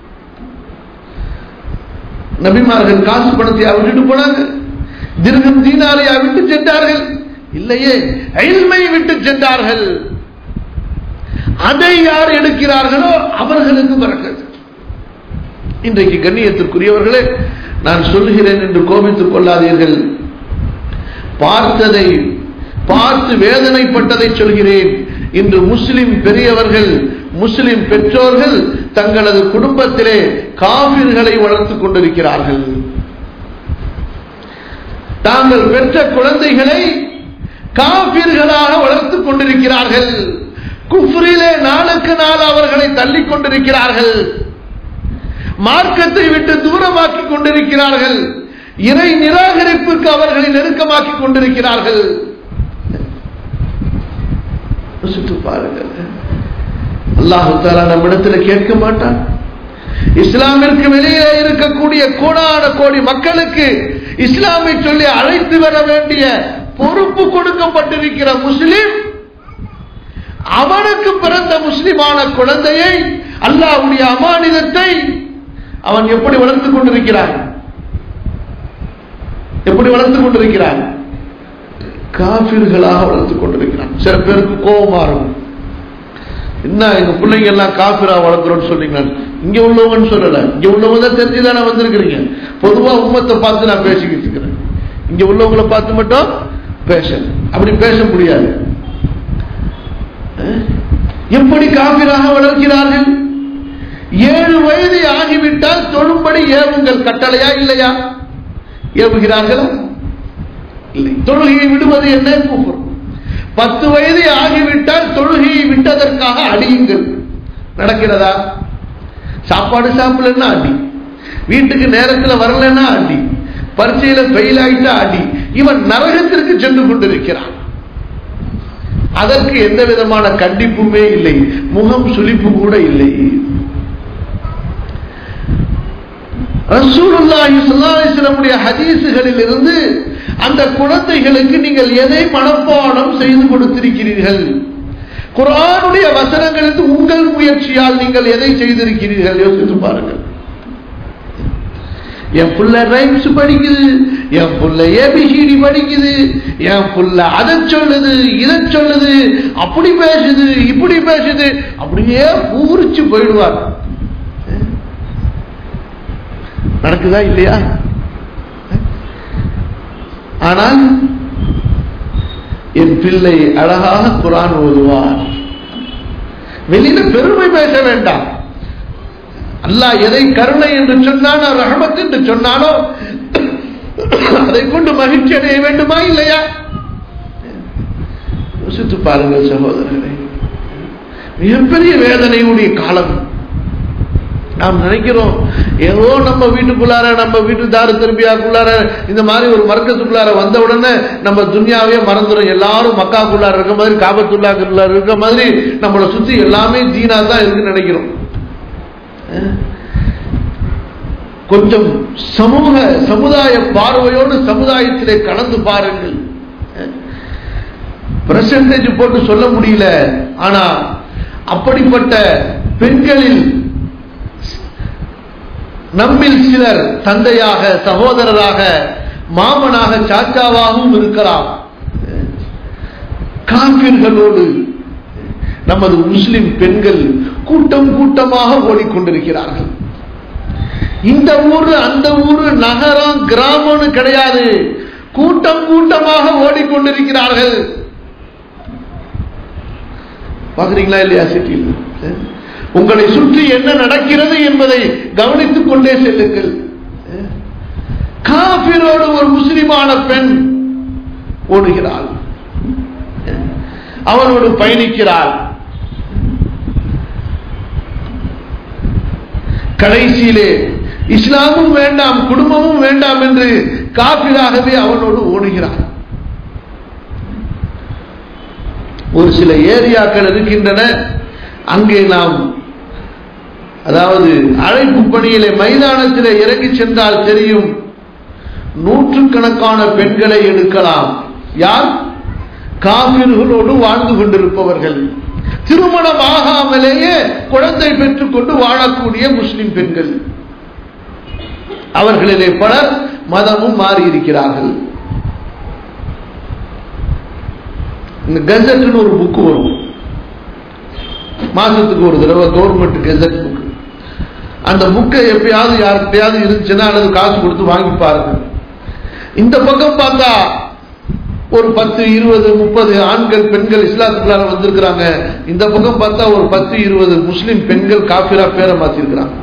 நபிமார்கள் காசு பணத்தை விட்டுட்டு போனாங்க திருகம் தீனாரையா விட்டு சென்றார்கள் இல்லையே இல்மை விட்டு சென்றார்கள் அதை யார் எடுக்கிறார்களோ அவர்களுக்கு பறக்கத் இன்றைக்கு கண்ணியத்திற்குரியவர்களே நான் சொல்லுகிறேன் என்று கோபித்துக் கொள்ளாதீர்கள் பார்த்ததை பார்த்து வேதனைப்பட்டதை சொல்கிறேன் இன்று முஸ்லிம் பெரியவர்கள் முஸ்லிம் பெற்றோர்கள் தங்களது குடும்பத்திலே காவிர்களை வளர்த்துக் கொண்டிருக்கிறார்கள் தாங்கள் பெற்ற குழந்தைகளை காபிர்களாக வளர்த்துக் கொண்டிருக்கிறார்கள் குஃப்ரிலே நாளுக்கு நாள் அவர்களை தள்ளிக் கொண்டிருக்கிறார்கள் மார்க்கத்தை விட்டு தூரமாக்கி கொண்டிருக்கிறார்கள் இறை நிராகரிப்புக்கு அவர்களை நெருக்கமாக்கி கொண்டிருக்கிறார்கள் யோசித்து பாருங்கள் அல்லாஹு தாலா நம்மிடத்தில் கேட்க மாட்டான் இஸ்லாமிற்கு வெளியே இருக்கக்கூடிய கோடான கோடி மக்களுக்கு இஸ்லாமை சொல்லி அழைத்து வர வேண்டிய பொறுப்பு கொடுக்கப்பட்டிருக்கிற முஸ்லிம் அவனுக்கு பிறந்த முஸ்லிமான குழந்தையை அல்லாஹ்வுடைய அமானிதத்தை அவன் எப்படி வளர்த்துக் கொண்டிருக்கிறான் எப்படி வளர்த்துக் கொண்டிருக்கிறான் காபிர்களாக வளர்த்துக் கொண்டிருக்கிறான் சில பேருக்கு கோபமா இருக்கும் என்ன எங்க பிள்ளைங்க எல்லாம் காபிரா வளர்க்குறோம்னு சொன்னீங்களா இங்க உள்ளவங்கன்னு சொல்லல இங்க உள்ளவங்க தான் தெரிஞ்சுதானே வந்திருக்கிறீங்க பொதுவா உம்மத்தை பார்த்து நான் பேசிக்கிட்டு இருக்கிறேன் இங்க உள்ளவங்களை பார்த்து மட்டும் பேச அப்படி பேச முடியாது அஹ்? எப்படி காபிராக வளர்க்கிறார்கள் ஏழு வயது ஆகிவிட்டால் தொழும்படி ஏவுங்கள் கட்டளையா இல்லையா ஏவுகிறார்களா இல்லை தொழுகையை விடுவது என்ன கூப்பிடும் பத்து வயது ஆகிவிட்டால் தொழுகையை விட்டதற்காக அடியுங்கள் நடக்கிறதா சாப்பாடு சாப்பிடலன்னா அடி வீட்டுக்கு நேரத்தில் வரலன்னா அடி பரீட்சையில ஃபெயில் ஆயிட்டா அடி இவன் நரகத்திற்கு சென்று கொண்டிருக்கிறான் அதற்கு எந்த விதமான கண்டிப்புமே இல்லை முகம் சுளிப்பு கூட இல்லை ரசூலுல்லாஹி ஸல்லல்லாஹு அலைஹி வஸல்லமுடைய ஹதீஸுகளில் இருந்து அந்த குழந்தைகளுக்கு நீங்கள் எதை மனப்பாடம் செய்து கொடுத்திருக்கிறீர்கள் குர்ஆனுடைய வசனங்களுக்கு உங்கள் முயற்சியால் நீங்கள் எதை செய்திருக்கிறீர்கள் யோசித்து பாருங்கள் என் புள்ள ரைம்ஸ் படிக்குது என் புள்ள ஏபிசிடி படிக்குது என் புள்ள அதை சொல்லுது இதை சொல்லுது அப்படி பேசுது இப்படி பேசுது அப்படியே பூரிச்சு போயிடுவார் நடக்குதா இல்லையா ஆனால் என் பிள்ளை அழகாக குரான் ஓதுவார் வெளியில பெருமை பேச வேண்டாம் அல்லாஹ் எதை கருணை என்று சொன்னானோ ரஹமத் என்று சொன்னானோ அதை கொண்டு மகிழ்ச்சி அடைய வேண்டுமா இல்லையா யோசித்து பாருங்கள் சகோதரர்களே மிகப்பெரிய வேதனையுடைய காலம் நாம் நினைக்கிறோம் ஏதோ நம்ம வீட்டுக்குள்ளார நம்ம வீட்டு தாரு திரும்பியாக்குள்ளார இந்த மாதிரி ஒரு மர்க்கத்துக்குள்ளார வந்த உடனே நம்ம துன்யாவே மறந்துடும் எல்லாரும் மக்காக்குள்ளார இருக்க மாதிரி காபத்துள்ளாக்குள்ளார இருக்க மாதிரி நம்மளை சுத்தி எல்லாமே தீனா தான் இருக்குன்னு நினைக்கிறோம் கொஞ்சம் சமூக சமுதாய பார்வையோடு சமுதாயத்திலே கலந்து பாருங்கள் பிரசன்டேஜ் போட்டு சொல்ல முடியல ஆனா அப்படிப்பட்ட பெண்களில் நம்மில் சிலர் தந்தையாக சகோதரராக மாமனாக சாச்சாவாகவும் இருக்கலாம் காபிர்களோடு நமது முஸ்லிம் பெண்கள் கூட்டம் கூட்டமாக ஓடிக்கொண்டிருக்கிறார்கள் இந்த ஊரு அந்த ஊரு நகரம் கிராமம்னு கிடையாது கூட்டம் கூட்டமாக ஓடிக்கொண்டிருக்கிறார்கள் பாக்குறீங்களா இல்லையா சிட்டியில் உங்களை சுற்றி என்ன நடக்கிறது என்பதை கவனித்துக் கொண்டே செல்லுங்கள் காபிரோடு ஒரு முஸ்லிமான பெண் ஓடுகிறாள் அவனோடு பயணிக்கிறாள் கடைசியிலே இஸ்லாமும் வேண்டாம் குடும்பமும் வேண்டாம் என்று காபிராகவே அவனோடு ஓடுகிறான் ஒரு சில ஏரியாக்கள் இருக்கின்றன அங்கே நாம் அதாவது அழைப்பு பணியிலே மைதானத்தில் இறங்கி சென்றால் தெரியும் நூற்றுக்கணக்கான பெண்களை எடுக்கலாம் யார் காவிர்களோடு வாழ்ந்து கொண்டிருப்பவர்கள் திருமணம் ஆகாமலேயே குழந்தை பெற்றுக்கொண்டு வாழக்கூடிய முஸ்லிம் பெண்கள் அவர்களிலே பலர் மதமும் மாறி இருக்கிறார்கள் இந்த கெசட்னு ஒரு புக்கு வரும் மாசத்துக்கு ஒரு தடவை கவர்மெண்ட் கெசட் புக் அந்த புக்கை எப்பயாவது யார்கிட்டயாவது இருந்துச்சுன்னா அல்லது காசு கொடுத்து வாங்கி பாருங்க இந்த பக்கம் பார்த்தா ஒரு பத்து இருபது முப்பது ஆண்கள் பெண்கள் இஸ்லாத்துக்குள்ளார வந்திருக்கிறாங்க இந்த பக்கம் பார்த்தா ஒரு பத்து இருபது முஸ்லிம் பெண்கள் காபிரா பேரை மாத்திருக்கிறாங்க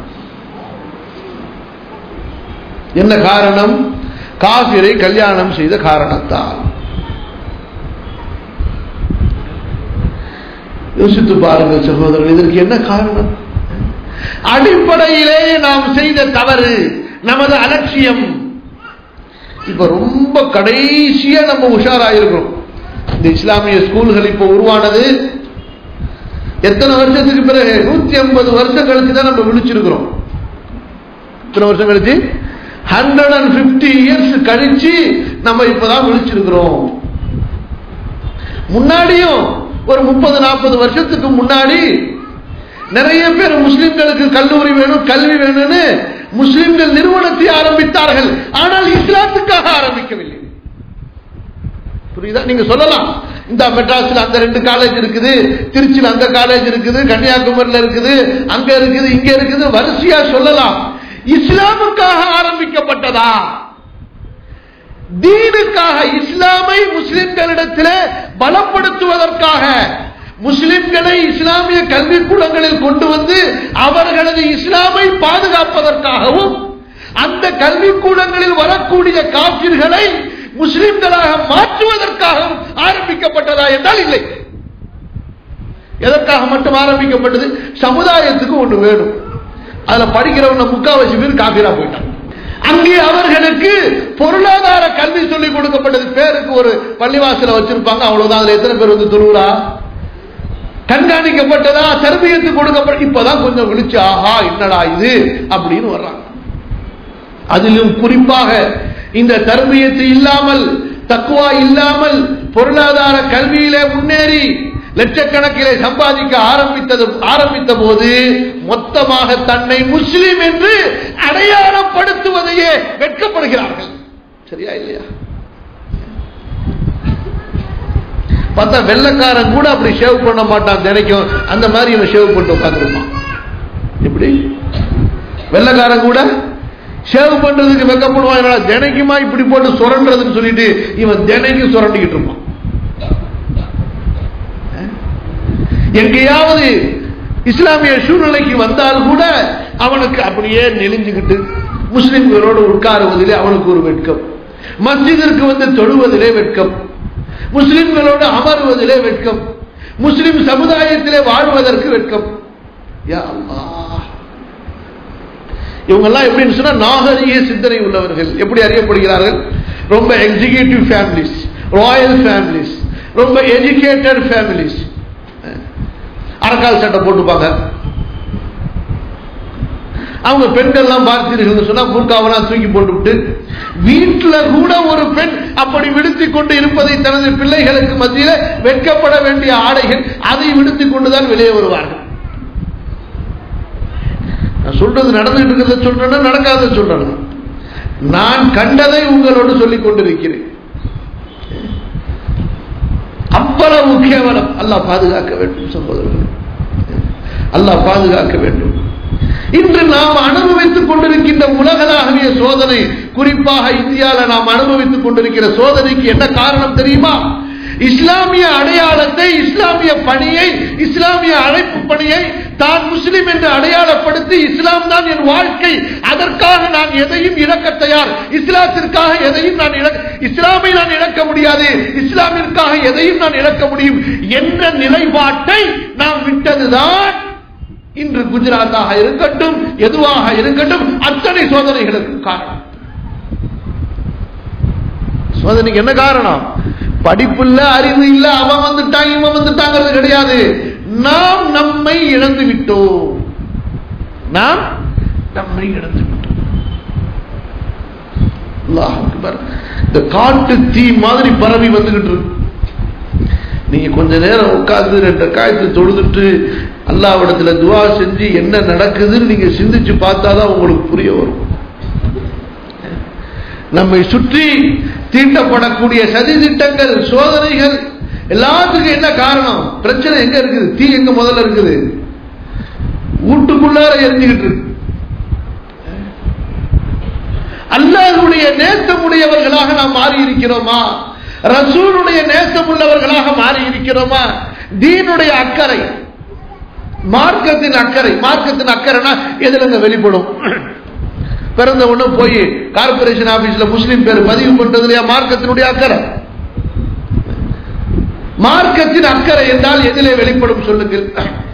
என்ன காரணம் காபிரை கல்யாணம் செய்த காரணத்தால் யோசித்து பாருங்கள் சகோதரர்கள் இதற்கு என்ன காரணம் அடிப்படையிலே நாம் செய்த தவறு நமது அலட்சியம் இப்ப ரொம்ப கடைசியா நம்ம உஷாராயிருக்கிறோம் இந்த இஸ்லாமிய ஸ்கூல்கள் இப்ப உருவானது எத்தனை வருஷத்துக்கு பிறகு நூத்தி ஐம்பது வருஷம் கழிச்சு தான் நம்ம விழிச்சிருக்கிறோம் எத்தனை வருஷம் கழிச்சு ஹண்ட்ரட் அண்ட் பிப்டி இயர்ஸ் கழிச்சு நம்ம இப்பதான் விழிச்சிருக்கிறோம் முன்னாடியும் ஒரு முப்பது நாற்பது வருஷத்துக்கு முன்னாடி நிறைய பேர் முஸ்லிம்களுக்கு கல்லூரி வேணும் கல்வி வேணும்னு முஸ்லிம்கள் நிறுவனத்தை ஆரம்பித்தார்கள் ஆனால் இஸ்லாத்துக்காக ஆரம்பிக்கவில்லை புரியுதா நீங்க சொல்லலாம் இந்த மெட்ராஸ்ல அந்த ரெண்டு காலேஜ் இருக்குது திருச்சியில் அந்த காலேஜ் இருக்குது கன்னியாகுமரியில் இருக்குது அங்க இருக்குது இங்க இருக்குது வரிசையா சொல்லலாம் இஸ்லாமுக்காக ஆரம்பிக்கப்பட்டதா தீனுக்காக இஸ்லாமை முஸ்லிம்களிடத்தில் பலப்படுத்துவதற்காக முஸ்லிம்களை இஸ்லாமிய கல்விக்கூடங்களில் கொண்டு வந்து அவர்களது இஸ்லாமை பாதுகாப்பதற்காகவும் அந்த கல்விக்கூடங்களில் வரக்கூடிய காப்பிர்களை முஸ்லிம்களாக மாற்றுவதற்காகவும் ஆரம்பிக்கப்பட்டதா என்றால் இல்லை எதற்காக மட்டும் ஆரம்பிக்கப்பட்டது சமுதாயத்துக்கு ஒன்று வேணும் அதுல படிக்கிறவங்க முக்காவாசி பேர் காபிரா போயிட்டாங்க அங்கே அவர்களுக்கு பொருளாதார கல்வி சொல்லிக் கொடுக்கப்பட்டது பேருக்கு ஒரு பள்ளிவாசல வச்சிருப்பாங்க அவ்வளவுதான் அதுல எத்தனை பேர் வந்து தொழுவுறா கண்காணிக்கப்பட்டதா தர்பியத்து கொடுக்கப்பட்ட இப்பதான் கொஞ்சம் விழிச்சு ஆஹா என்னடா இது அப்படின்னு வர்றாங்க அதிலும் குறிப்பாக இந்த தர்பியத்து இல்லாமல் தக்குவா இல்லாமல் பொருளாதார கல்வியிலே முன்னேறி லட்சக்கணக்கிலே சம்பாதிக்க ஆரம்பித்தது ஆரம்பித்த போது மொத்தமாக தன்னை முஸ்லிம் என்று அடையாளப்படுத்துவதையே வெட்கப்படுகிறார்கள் சரியா இல்லையா பார்த்தா வெள்ளக்காரன் கூட அப்படி ஷேவ் பண்ண மாட்டான் தினைக்கும் அந்த மாதிரி இவன் ஷேவ் பண்ணிட்டு உட்காந்துருப்பான் எப்படி வெள்ளக்காரன் கூட ஷேவ் பண்றதுக்கு வெக்கப்படுவான் என்னடா தினைக்குமா இப்படி போட்டு சுரண்டுறதுன்னு சொல்லிட்டு இவன் தினைக்கும் சுரண்டிக்கிட்டு இருப்பான் எங்கேயாவது இஸ்லாமிய சூழ்நிலைக்கு வந்தால் கூட அவனுக்கு அப்படியே நெளிஞ்சுக்கிட்டு முஸ்லிம்களோடு உட்காருவதிலே அவனுக்கு ஒரு வெட்கம் மஸ்ஜிதிற்கு வந்து தொழுவதிலே வெட்கம் முஸ்லிம்களோடு அமருவதிலே வெட்கம் முஸ்லிம் சமுதாயத்திலே வாழ்வதற்கு வெட்கம் யா அல்லாஹ் இவங்கெல்லாம் எப்படின்னு சொன்னா நாகரிக சிந்தனை உள்ளவர்கள் எப்படி அறியப்படுகிறார்கள் ரொம்ப எக்ஸிகியூட்டிவ் ஃபேமிலிஸ் ராயல் ஃபேமிலிஸ் ரொம்ப எஜுகேட்டட் ஃபேமிலிஸ் அரக்கால் சட்டை போட்டுப்பாங்க அவங்க பெண்கள்லாம் பார்த்தீர்கள் சொன்னா பூர்காவெல்லாம் தூக்கி போட்டுவிட்டு வீட்டுல கூட ஒரு பெண் அப்படி விடுத்திக் கொண்டு இருப்பதை தனது பிள்ளைகளுக்கு மத்தியில வெட்கப்பட வேண்டிய ஆடைகள் அதை விடுத்திக் கொண்டுதான் வெளியே வருவார்கள் நான் சொல்றது நடந்துட்டு இருக்கிறத சொல்றேன்னா நடக்காத சொல்றேன் நான் கண்டதை உங்களோடு சொல்லிக் கொண்டிருக்கிறேன் அவ்வளவு கேவலம் அல்லாஹ் பாதுகாக்க வேண்டும் சகோதரர்கள் அல்லாஹ் பாதுகாக்க வேண்டும் இன்று நாம் அனுபவித்துக் கொண்டிருக்கின்ற உலகளாவிய சோதனை குறிப்பாக இந்தியாவில் நாம் அனுபவித்துக் கொண்டிருக்கிற சோதனைக்கு என்ன காரணம் தெரியுமா இஸ்லாமிய அடையாளத்தை இஸ்லாமிய பணியை இஸ்லாமிய அழைப்பு பணியை தான் முஸ்லிம் என்று அடையாளப்படுத்தி இஸ்லாம் தான் என் வாழ்க்கை அதற்காக நான் எதையும் இழக்க தயார் இஸ்லாத்திற்காக எதையும் நான் இஸ்லாமை நான் இழக்க முடியாது இஸ்லாமிற்காக எதையும் நான் இழக்க முடியும் என்ற நிலைப்பாட்டை நாம் விட்டதுதான் இன்று குஜராத்தாக இருக்கட்டும் எதுவாக இருக்கட்டும் அத்தனை சோதனைகளுக்கு காரணம் சோதனைக்கு என்ன காரணம் படிப்பு இல்ல அறிவு இல்ல அவன் வந்துட்டான் இவன் வந்துட்டாங்கிறது கிடையாது நாம் நம்மை இழந்து விட்டோம் நாம் நம்மை இழந்து விட்டோம் இந்த காட்டு தீ மாதிரி பரவி வந்துகிட்டு இருக்கு நீங்க கொஞ்ச நேரம் உட்கார்ந்து ரெண்டு காயத்தை தொழுதுட்டு அல்லாவிடத்துல துவா செஞ்சு என்ன நடக்குதுன்னு நீங்க சிந்திச்சு பார்த்தாதான் உங்களுக்கு புரிய வரும் நம்மை சுற்றி தீட்டப்படக்கூடிய சதி திட்டங்கள் சோதனைகள் எல்லாத்துக்கும் என்ன காரணம் பிரச்சனை எங்க இருக்குது தீ எங்க முதல்ல இருக்குது வீட்டுக்குள்ளார எரிஞ்சுக்கிட்டு இருக்கு அல்லாஹுடைய நேசமுடையவர்களாக நாம் மாறி இருக்கிறோமா ரசூலுடைய நேசம் உள்ளவர்களாக மாறி இருக்கிறோமா தீனுடைய அக்கறை மார்க்கத்தின் அக்கறை மார்க்கத்தின் அக்கறைனா எதுலங்க வெளிப்படும் பிறந்த உடனே போய் கார்பரேஷன் ஆபீஸ்ல முஸ்லீம் பேர் பதிவு பண்றதுலயா மார்க்கத்தினுடைய அக்கறை மார்க்கத்தின் அக்கறை என்றால் எதிலே வெளிப்படும் சொல்லுங்கள்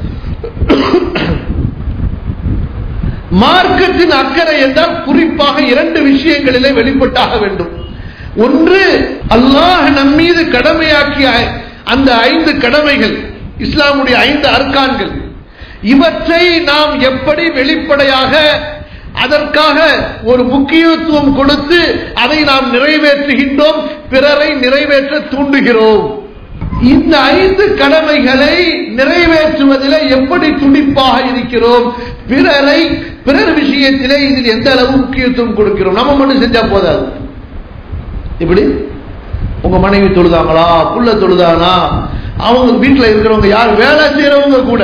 மார்க்கத்தின் அக்கறை என்றால் குறிப்பாக இரண்டு விஷயங்களிலே வெளிப்பட்டாக வேண்டும் ஒன்று அல்லாஹ் நம் மீது கடமையாக்கிய அந்த ஐந்து கடமைகள் இஸ்லாமுடைய ஐந்து அர்க்கான்கள் இவற்றை நாம் எப்படி வெளிப்படையாக அதற்காக ஒரு முக்கியத்துவம் கொடுத்து அதை நாம் நிறைவேற்றுகின்றோம் பிறரை நிறைவேற்ற தூண்டுகிறோம் இந்த ஐந்து கடமைகளை நிறைவேற்றுவதில் எப்படி துடிப்பாக இருக்கிறோம் பிறரை பிறர் விஷயத்திலே இதில் எந்த அளவு முக்கியத்துவம் கொடுக்கிறோம் நம்ம மட்டும் செஞ்சா போதாது இப்படி உங்க மனைவி தொழுதாங்களா புள்ள தொழுதானா அவங்க வீட்டில் இருக்கிறவங்க யார் வேலை செய்யறவங்க கூட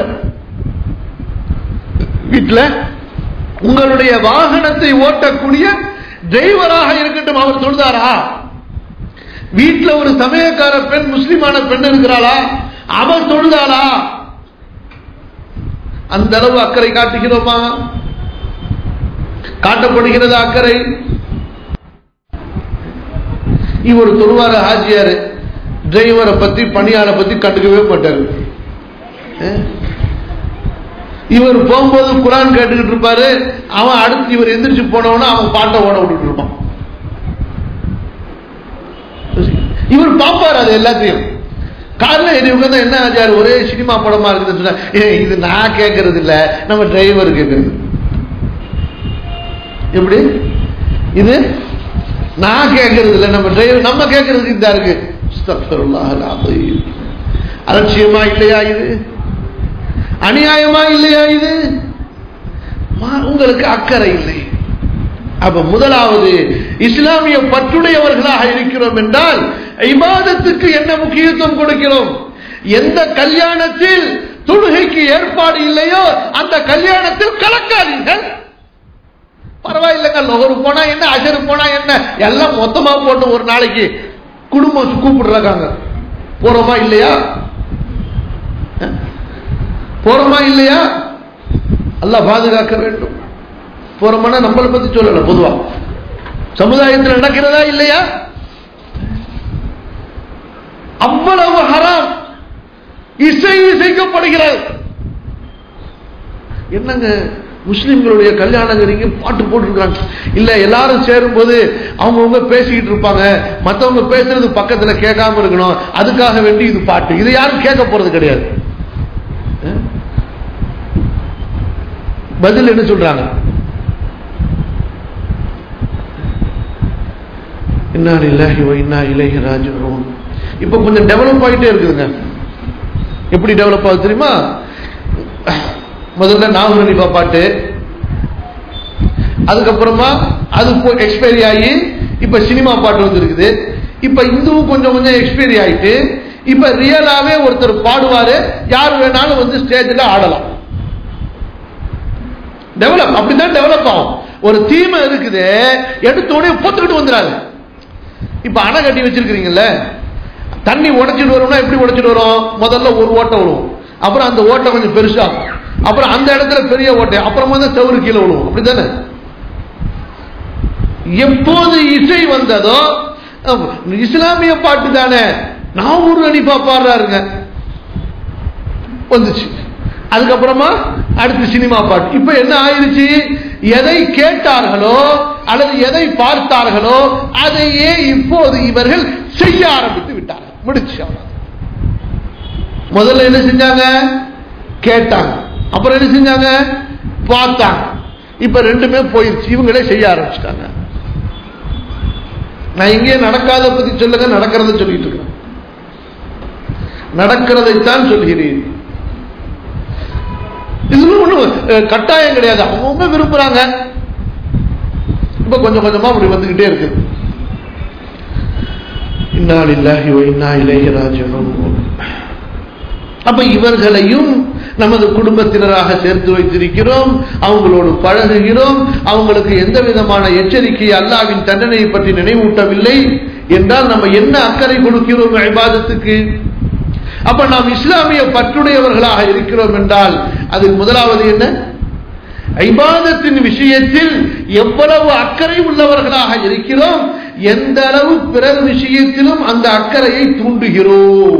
வீட்டில் உங்களுடைய வாகனத்தை ஓட்டக்கூடிய டிரைவராக இருக்கட்டும் அவர் தொழுதாரா வீட்டில் ஒரு சமயக்கார பெண் முஸ்லிமான பெண் இருக்கிறாளா அவள் தொழுதாளா அந்த அளவு அக்கறை காட்டுகிறோமா காட்டப்படுகிறது அக்கறை இவர் தொழுவார ஹாஜியாரு டிரைவரை பத்தி பணியாளை பத்தி கண்டுக்கவே மாட்டாரு இவர் போகும்போது குரான் கேட்டுக்கிட்டு இருப்பாரு அவன் அடுத்து இவர் எந்திரிச்சு போனவன அவன் பாட்டை ஓட விட்டுட்டு இருப்பான் இவர் பாப்பாரு அது எல்லாத்தையும் கார்ல இவங்க தான் என்ன ஆச்சார் ஒரே சினிமா படமா இருக்குதுன்னு சொன்னா இது நான் கேட்கறது இல்ல நம்ம டிரைவர் கேட்கறது எப்படி இது நான் கேட்கறது இல்ல நம்ம டிரைவர் நம்ம கேட்கறதுக்கு இந்த இருக்கு அலட்சியமா இல்லையா இது அநியாயமா இல்லையா இது உங்களுக்கு அக்கறை இல்லை அப்ப முதலாவது இஸ்லாமிய பற்றுடையவர்களாக இருக்கிறோம் என்றால் இபாதத்துக்கு என்ன முக்கியத்துவம் கொடுக்கிறோம் எந்த கல்யாணத்தில் தொழுகைக்கு ஏற்பாடு இல்லையோ அந்த கல்யாணத்தில் கலக்காதீர்கள் பரவாயில்லைங்க லொகரு போனா என்ன அசரு போனா என்ன எல்லாம் மொத்தமா போட்டு ஒரு நாளைக்கு குடும்பம் கூப்பிடுறாங்க போறோமா இல்லையா போறோமா இல்லையா அல்ல பாதுகாக்க வேண்டும் போறோம்னா நம்மளை பத்தி சொல்லல பொதுவா சமுதாயத்தில் நடக்கிறதா இல்லையா அவ்வளவு ஹராம் இசை இசைக்கப்படுகிறது என்னங்க முஸ்லிம்களுடைய கல்யாணங்கிறீங்க பாட்டு போட்டுருக்காங்க இல்ல எல்லாரும் சேரும் போது அவங்கவுங்க பேசிக்கிட்டு இருப்பாங்க மற்றவங்க பேசுறது பக்கத்துல கேட்காம இருக்கணும் அதுக்காக வேண்டி இது பாட்டு இதை யாரும் கேட்க போறது கிடையாது பதில் என்ன சொல்றாங்க இன்னா இல்லாஹி இன்னா இலேஹி ராஜிஊன் இப்போ கொஞ்சம் டெவலப் ஆகிட்டே இருக்குதுங்க எப்படி டெவலப் ஆகுது தெரியுமா முதல்ல நாகூர் அனிபா பாட்டு அதுக்கப்புறமா அது எக்ஸ்பைரி ஆகி இப்ப சினிமா பாட்டு வந்துருக்குது இப்ப இந்துவும் கொஞ்சம் கொஞ்சம் எக்ஸ்பைரி ஆயிட்டு இப்ப ரியலாவே ஒருத்தர் பாடுவாரு யார் வேணாலும் வந்து ஸ்டேஜில் ஆடலாம் டெவலப் அப்படிதான் டெவலப் ஆகும் ஒரு தீமை இருக்குது எடுத்தோடனே பொத்துக்கிட்டு வந்துடாது இப்ப அணை கட்டி வச்சிருக்கிறீங்கல்ல தண்ணி உடைச்சிட்டு வரும்னா எப்படி உடைச்சிட்டு வரும் முதல்ல ஒரு ஓட்டை விழுவும் அப்புறம் அந்த ஓட்டை கொஞ்சம் பெருசா அப்புறம் அந்த இடத்துல பெரிய ஓட்டை அப்புறமா தான் செவரு கீழே விழுவும் அப்படித்தானே எப்போது இசை வந்ததோ இஸ்லாமிய பாட்டு தானே நான் ஒரு அடிப்பா பாடுறாருங்க வந்துச்சு அதுக்கப்புறமா அடுத்து சினிமா பாட்டு இப்ப என்ன ஆயிருச்சு எதை கேட்டார்களோ அல்லது எதை பார்த்தார்களோ அதையே இப்போது இவர்கள் செய்ய ஆரம்பித்து விட்டார்கள் முடிச்சு முதல்ல என்ன செஞ்சாங்க கேட்டாங்க அப்புறம் என்ன செஞ்சாங்க பார்த்தாங்க இப்ப ரெண்டுமே போயிருச்சு இவங்களே செய்ய ஆரம்பிச்சிட்டாங்க நான் இங்கே நடக்காத பத்தி சொல்லுங்க நடக்கிறத சொல்லிட்டு இருக்கேன் நடக்கிறதைத்தான் சொல்கிறேன் இதுல ஒண்ணும் கட்டாயம் கிடையாது அவங்க விரும்புறாங்க இப்ப கொஞ்சம் கொஞ்சமா அப்படி வந்துகிட்டே இருக்கு இன்னாலில்லாஹி இன்னா இலைஹி ராஜிஊன் அப்ப இவர்களையும் நமது குடும்பத்தினராக சேர்த்து வைத்திருக்கிறோம் அவங்களோடு பழகுகிறோம் அவங்களுக்கு எந்த விதமான எச்சரிக்கை அல்லாவின் தண்டனையை பற்றி நினைவூட்டவில்லை என்றால் நம்ம என்ன அக்கறை கொடுக்கிறோம் இபாதத்துக்கு அப்ப நாம் இஸ்லாமிய பற்றுடையவர்களாக இருக்கிறோம் என்றால் அதில் முதலாவது என்ன ஐபாதத்தின் விஷயத்தில் எவ்வளவு அக்கறை உள்ளவர்களாக இருக்கிறோம் எந்த அளவு பிறர் விஷயத்திலும் அந்த அக்கறையை தூண்டுகிறோம்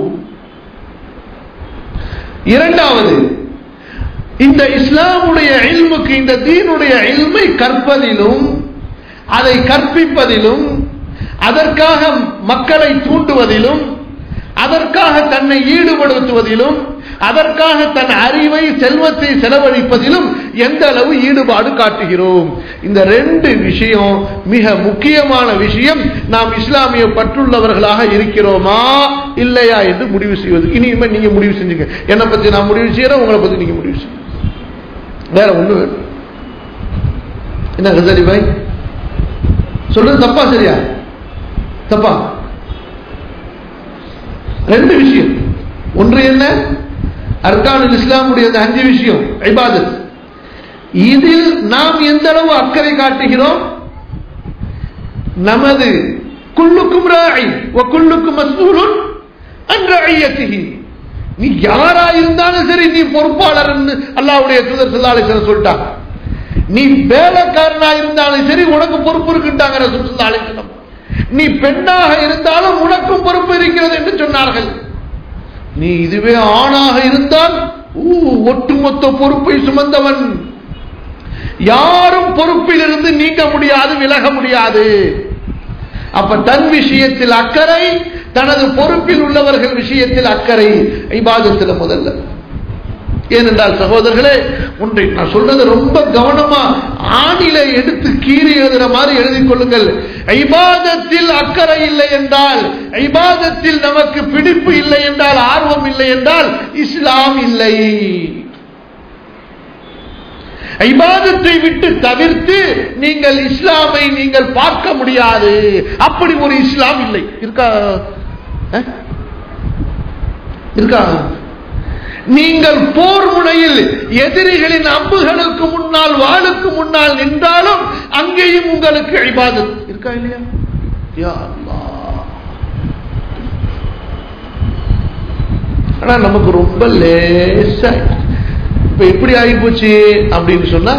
இரண்டாவது இந்த இஸ்லாமுடைய இல்முக்கு இந்த தீனுடைய இல்மை கற்பதிலும் அதை கற்பிப்பதிலும் அதற்காக மக்களை தூண்டுவதிலும் அதற்காக தன்னை ஈடுபடுத்துவதிலும் அதற்காக தன் அறிவை செல்வத்தை செலவழிப்பதிலும் எந்த அளவு ஈடுபாடு காட்டுகிறோம் இந்த ரெண்டு விஷயம் மிக முக்கியமான விஷயம் நாம் இஸ்லாமிய பற்றுள்ளவர்களாக இருக்கிறோமா இல்லையா என்று முடிவு செய்வது இனிமே நீங்க முடிவு செஞ்சுங்க என்னை பத்தி நான் முடிவு செய்யறேன் உங்களை பத்தி நீங்க முடிவு செய்யுங்க வேற ஒண்ணு வேணும் என்ன கசாரி பாய் சொல்றது தப்பா சரியா தப்பா ரெண்டு விஷயம் ஒன்று என்ன அர்கானுல் இஸ்லாமுடைய அந்த அஞ்சு விஷயம் ஐபாதத் இதில் நாம் எந்த அளவு அக்கறை காட்டுகிறோம் நமது குள்ளுக்கும் ராய் குள்ளுக்கும் மசூலுன் அன்ற ஐயத்திகி நீ யாரா இருந்தாலும் சரி நீ பொறுப்பாளர் அல்லாவுடைய தூதர் சொல்லாலேசன் சொல்லிட்டாங்க நீ வேலைக்காரனா இருந்தாலும் சரி உனக்கு பொறுப்பு இருக்குட்டாங்க ரசூலுல்லாஹி நீ பெண்ணாக இருந்தாலும் உனக்கும் பொறுப்பு இருக்கிறது என்று சொன்னார்கள் நீ இதுவே ஆணாக இருந்தால் ஒட்டுமொத்த பொறுப்பை சுமந்தவன் யாரும் பொறுப்பில் இருந்து நீங்க முடியாது விலக முடியாது அப்ப தன் விஷயத்தில் அக்கறை தனது பொறுப்பில் உள்ளவர்கள் விஷயத்தில் அக்கறை ஐபாதத்தில் முதல்ல ஏனென்றால் சகோதரர்களே ஒன்றை நான் சொல்றது ரொம்ப கவனமா ஆணில எடுத்து கீறி எழுதுற மாதிரி எழுதி கொள்ளுங்கள் ஐபாதத்தில் அக்கறை இல்லை என்றால் ஐபாதத்தில் நமக்கு பிடிப்பு இல்லை என்றால் ஆர்வம் இல்லை என்றால் இஸ்லாம் இல்லை ஐபாதத்தை விட்டு தவிர்த்து நீங்கள் இஸ்லாமை நீங்கள் பார்க்க முடியாது அப்படி ஒரு இஸ்லாம் இல்லை இருக்கா இருக்கா நீங்கள் போர் முனையில் எதிரிகளின் அம்புகளுக்கு முன்னால் வாளுக்கு முன்னால் நின்றாலும் அங்கேயும் உங்களுக்கு இபாதத் இருக்கா இல்லையா யா ஆனா நமக்கு ரொம்ப லேசா இப்ப எப்படி ஆகிப்போச்சு அப்படின்னு சொன்னா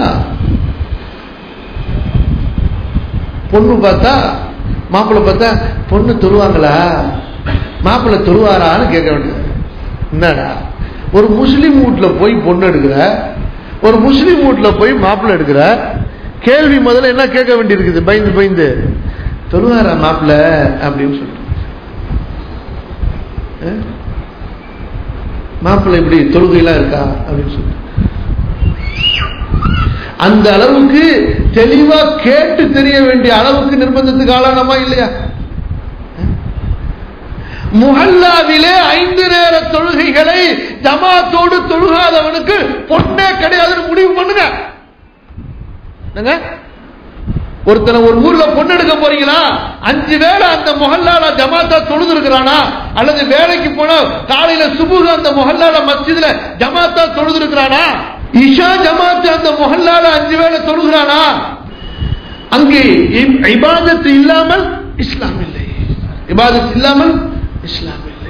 பொண்ணு பார்த்தா மாப்பிள்ளை பார்த்தா பொண்ணு தொழுவாங்களா மாப்பிள்ளை தொழுவாரான்னு கேட்க வேண்டியது என்னடா ஒரு முஸ்லீம் வீட்டுல போய் பொண்ணு எடுக்கிற ஒரு முஸ்லீம் வீட்டுல போய் மாப்பிள்ளை எடுக்கிற கேள்வி முதல்ல என்ன கேட்க வேண்டியிருக்குது பயந்து பயந்து தொழுவாரா மாப்பிள்ள அப்படின்னு சொல்லிட்டு மாப்பிள்ளை இப்படி தொழுகையெல்லாம் இருக்கா அப்படின்னு சொல்லிட்டு அந்த அளவுக்கு தெளிவா கேட்டு தெரிய வேண்டிய அளவுக்கு நிர்பந்தத்துக்கு ஆளானமா இல்லையா முகல்லாவிலே ஐந்து நேர தொழுகைகளை ஜமாத்தோடு தொழுகாதவனுக்கு பொண்ணே கிடையாதுன்னு முடிவு பண்ணுங்க ஒருத்தனை ஒரு ஊர்ல பொண்ணு எடுக்க போறீங்களா அஞ்சு வேளை அந்த முகல்லால ஜமாத்தா தொழுது இருக்கிறானா அல்லது வேலைக்கு போன காலையில சுபுக அந்த முகல்லால மஸ்ஜிதுல ஜமாத்தா தொழுது இருக்கிறானா இஷா ஜமாத்து அந்த முகல்லால அஞ்சு வேளை தொழுகிறானா அங்கே இபாதத்து இல்லாமல் இஸ்லாம் இல்லை இபாதத்து இல்லாமல் இஸ்லாம் இல்லை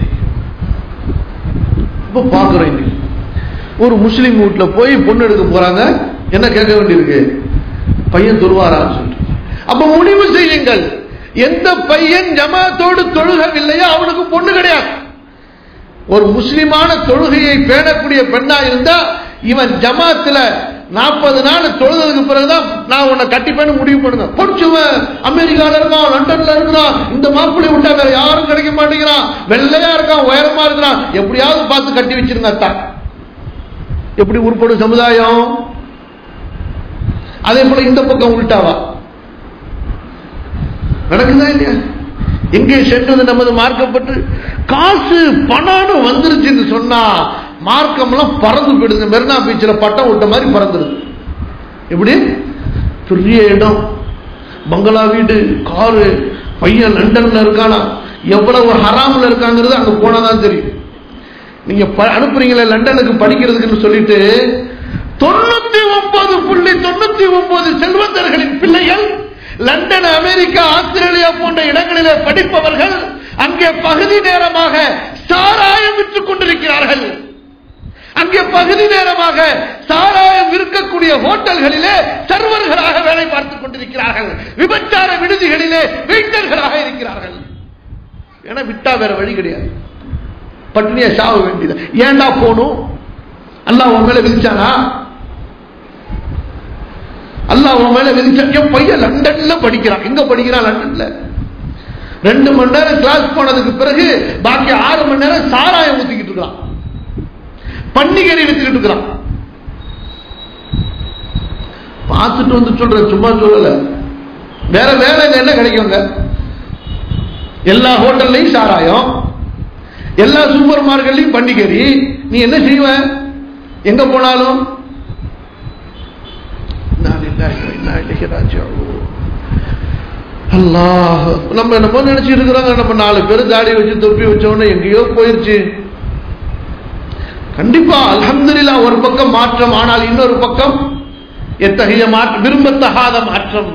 இப்ப பாக்குறோம் இன்னைக்கு ஒரு முஸ்லீம் வீட்டுல போய் பொண்ணு எடுக்க போறாங்க என்ன கேட்க வேண்டியிருக்கு பையன் தொழுவாரான்னு சொல்லிட்டு அப்ப முடிவு செய்யுங்கள் எந்த பையன் ஜமாத்தோடு தொழுகவில்லையோ அவனுக்கு பொண்ணு கிடையாது ஒரு முஸ்லிமான தொழுகையை பேணக்கூடிய பெண்ணா இருந்தா இவன் ஜமாத்துல நாற்பது நாள் தொழுதுக்கு பிறகுதான் நான் உன்னை கட்டிப்பேன்னு முடிவு பண்ணுங்க பொடிச்சுவன் அமெரிக்கால இருக்கான் லண்டன்ல இருக்கிறான் இந்த மாப்பிள்ளை விட்டா வேற யாரும் கிடைக்க மாட்டேங்கிறான் வெள்ளையா இருக்கான் உயரமா இருக்கிறான் எப்படியாவது பார்த்து கட்டி வச்சிருங்க அத்தான் எப்படி உருப்படும் சமுதாயம் அதே போல இந்த பக்கம் உள்டாவா நடக்குதா இல்லையா எங்கே சென்றது நமது மார்க்கப்பட்டு காசு பணம்னு வந்துருச்சுன்னு சொன்னா மார்க்கம் எல்லாம் பறந்து போயிடுது மெரினா பீச்சில் பட்டம் விட்ட மாதிரி பறந்துருது எப்படி பெரிய இடம் பங்களா வீடு காரு பையன் லண்டன்ல இருக்கானா எவ்வளவு ஹராம்ல இருக்காங்கிறது அங்க போனாதான் தெரியும் நீங்க அனுப்புறீங்களே லண்டனுக்கு படிக்கிறதுக்குன்னு சொல்லிட்டு தொண்ணூத்தி ஒன்பது புள்ளி தொண்ணூத்தி ஒன்பது செல்வந்தர்களின் பிள்ளைகள் லண்டன் அமெரிக்கா ஆஸ்திரேலியா போன்ற இடங்களிலே படிப்பவர்கள் அங்கே பகுதி நேரமாக சாராயம் விற்றுக் கொண்டிருக்கிறார்கள் அங்கே பகுதி நேரமாக சாராயம் இருக்கக்கூடிய ஹோட்டல்களிலே சர்வர்களாக வேலை பார்த்துக் கொண்டிருக்கிறார்கள் விபச்சார விடுதிகளிலே வெயிட்டர்களாக இருக்கிறார்கள் என விட்டா வேற வழி கிடையாது பட்டினியா சாவ வேண்டியது ஏன்டா போகணும் அல்லாஹ் உன் மேல விதிச்சானா அல்லாஹ் உன் மேல விதிச்சா என் பையன் லண்டன்ல படிக்கிறான் எங்க படிக்கிறான் லண்டன்ல ரெண்டு மணி நேரம் கிளாஸ் போனதுக்கு பிறகு பாக்கி ஆறு மணி நேரம் சாராயம் ஊத்திக்கிட்டு இருக்கான் பன்னிக்கறி வித்துக்கிட்டு இருக்கிறான் பார்த்துட்டு வந்து சொல்ற சும்மா சொல்லல வேற வேலை என்ன கிடைக்குங்க எல்லா ஹோட்டல்லையும் சாராயம் எல்லா சூப்பர் மார்க்கெட்லையும் பண்டிகரி நீ என்ன செய்வ எங்க போனாலும் அல்லாஹ் நம்ம என்னமோ நினைச்சிட்டு இருக்கிறாங்க நம்ம நாலு பேர் தாடி வச்சு தொப்பி வச்ச உடனே எங்கேயோ போயிருச்சு கண்டிப்பா அல்ஹம்துலில்லா ஒரு பக்கம் மாற்றம் ஆனால் இன்னொரு பக்கம் எத்தகைய மாற்றம் விரும்பத்தகாத மாற்றம்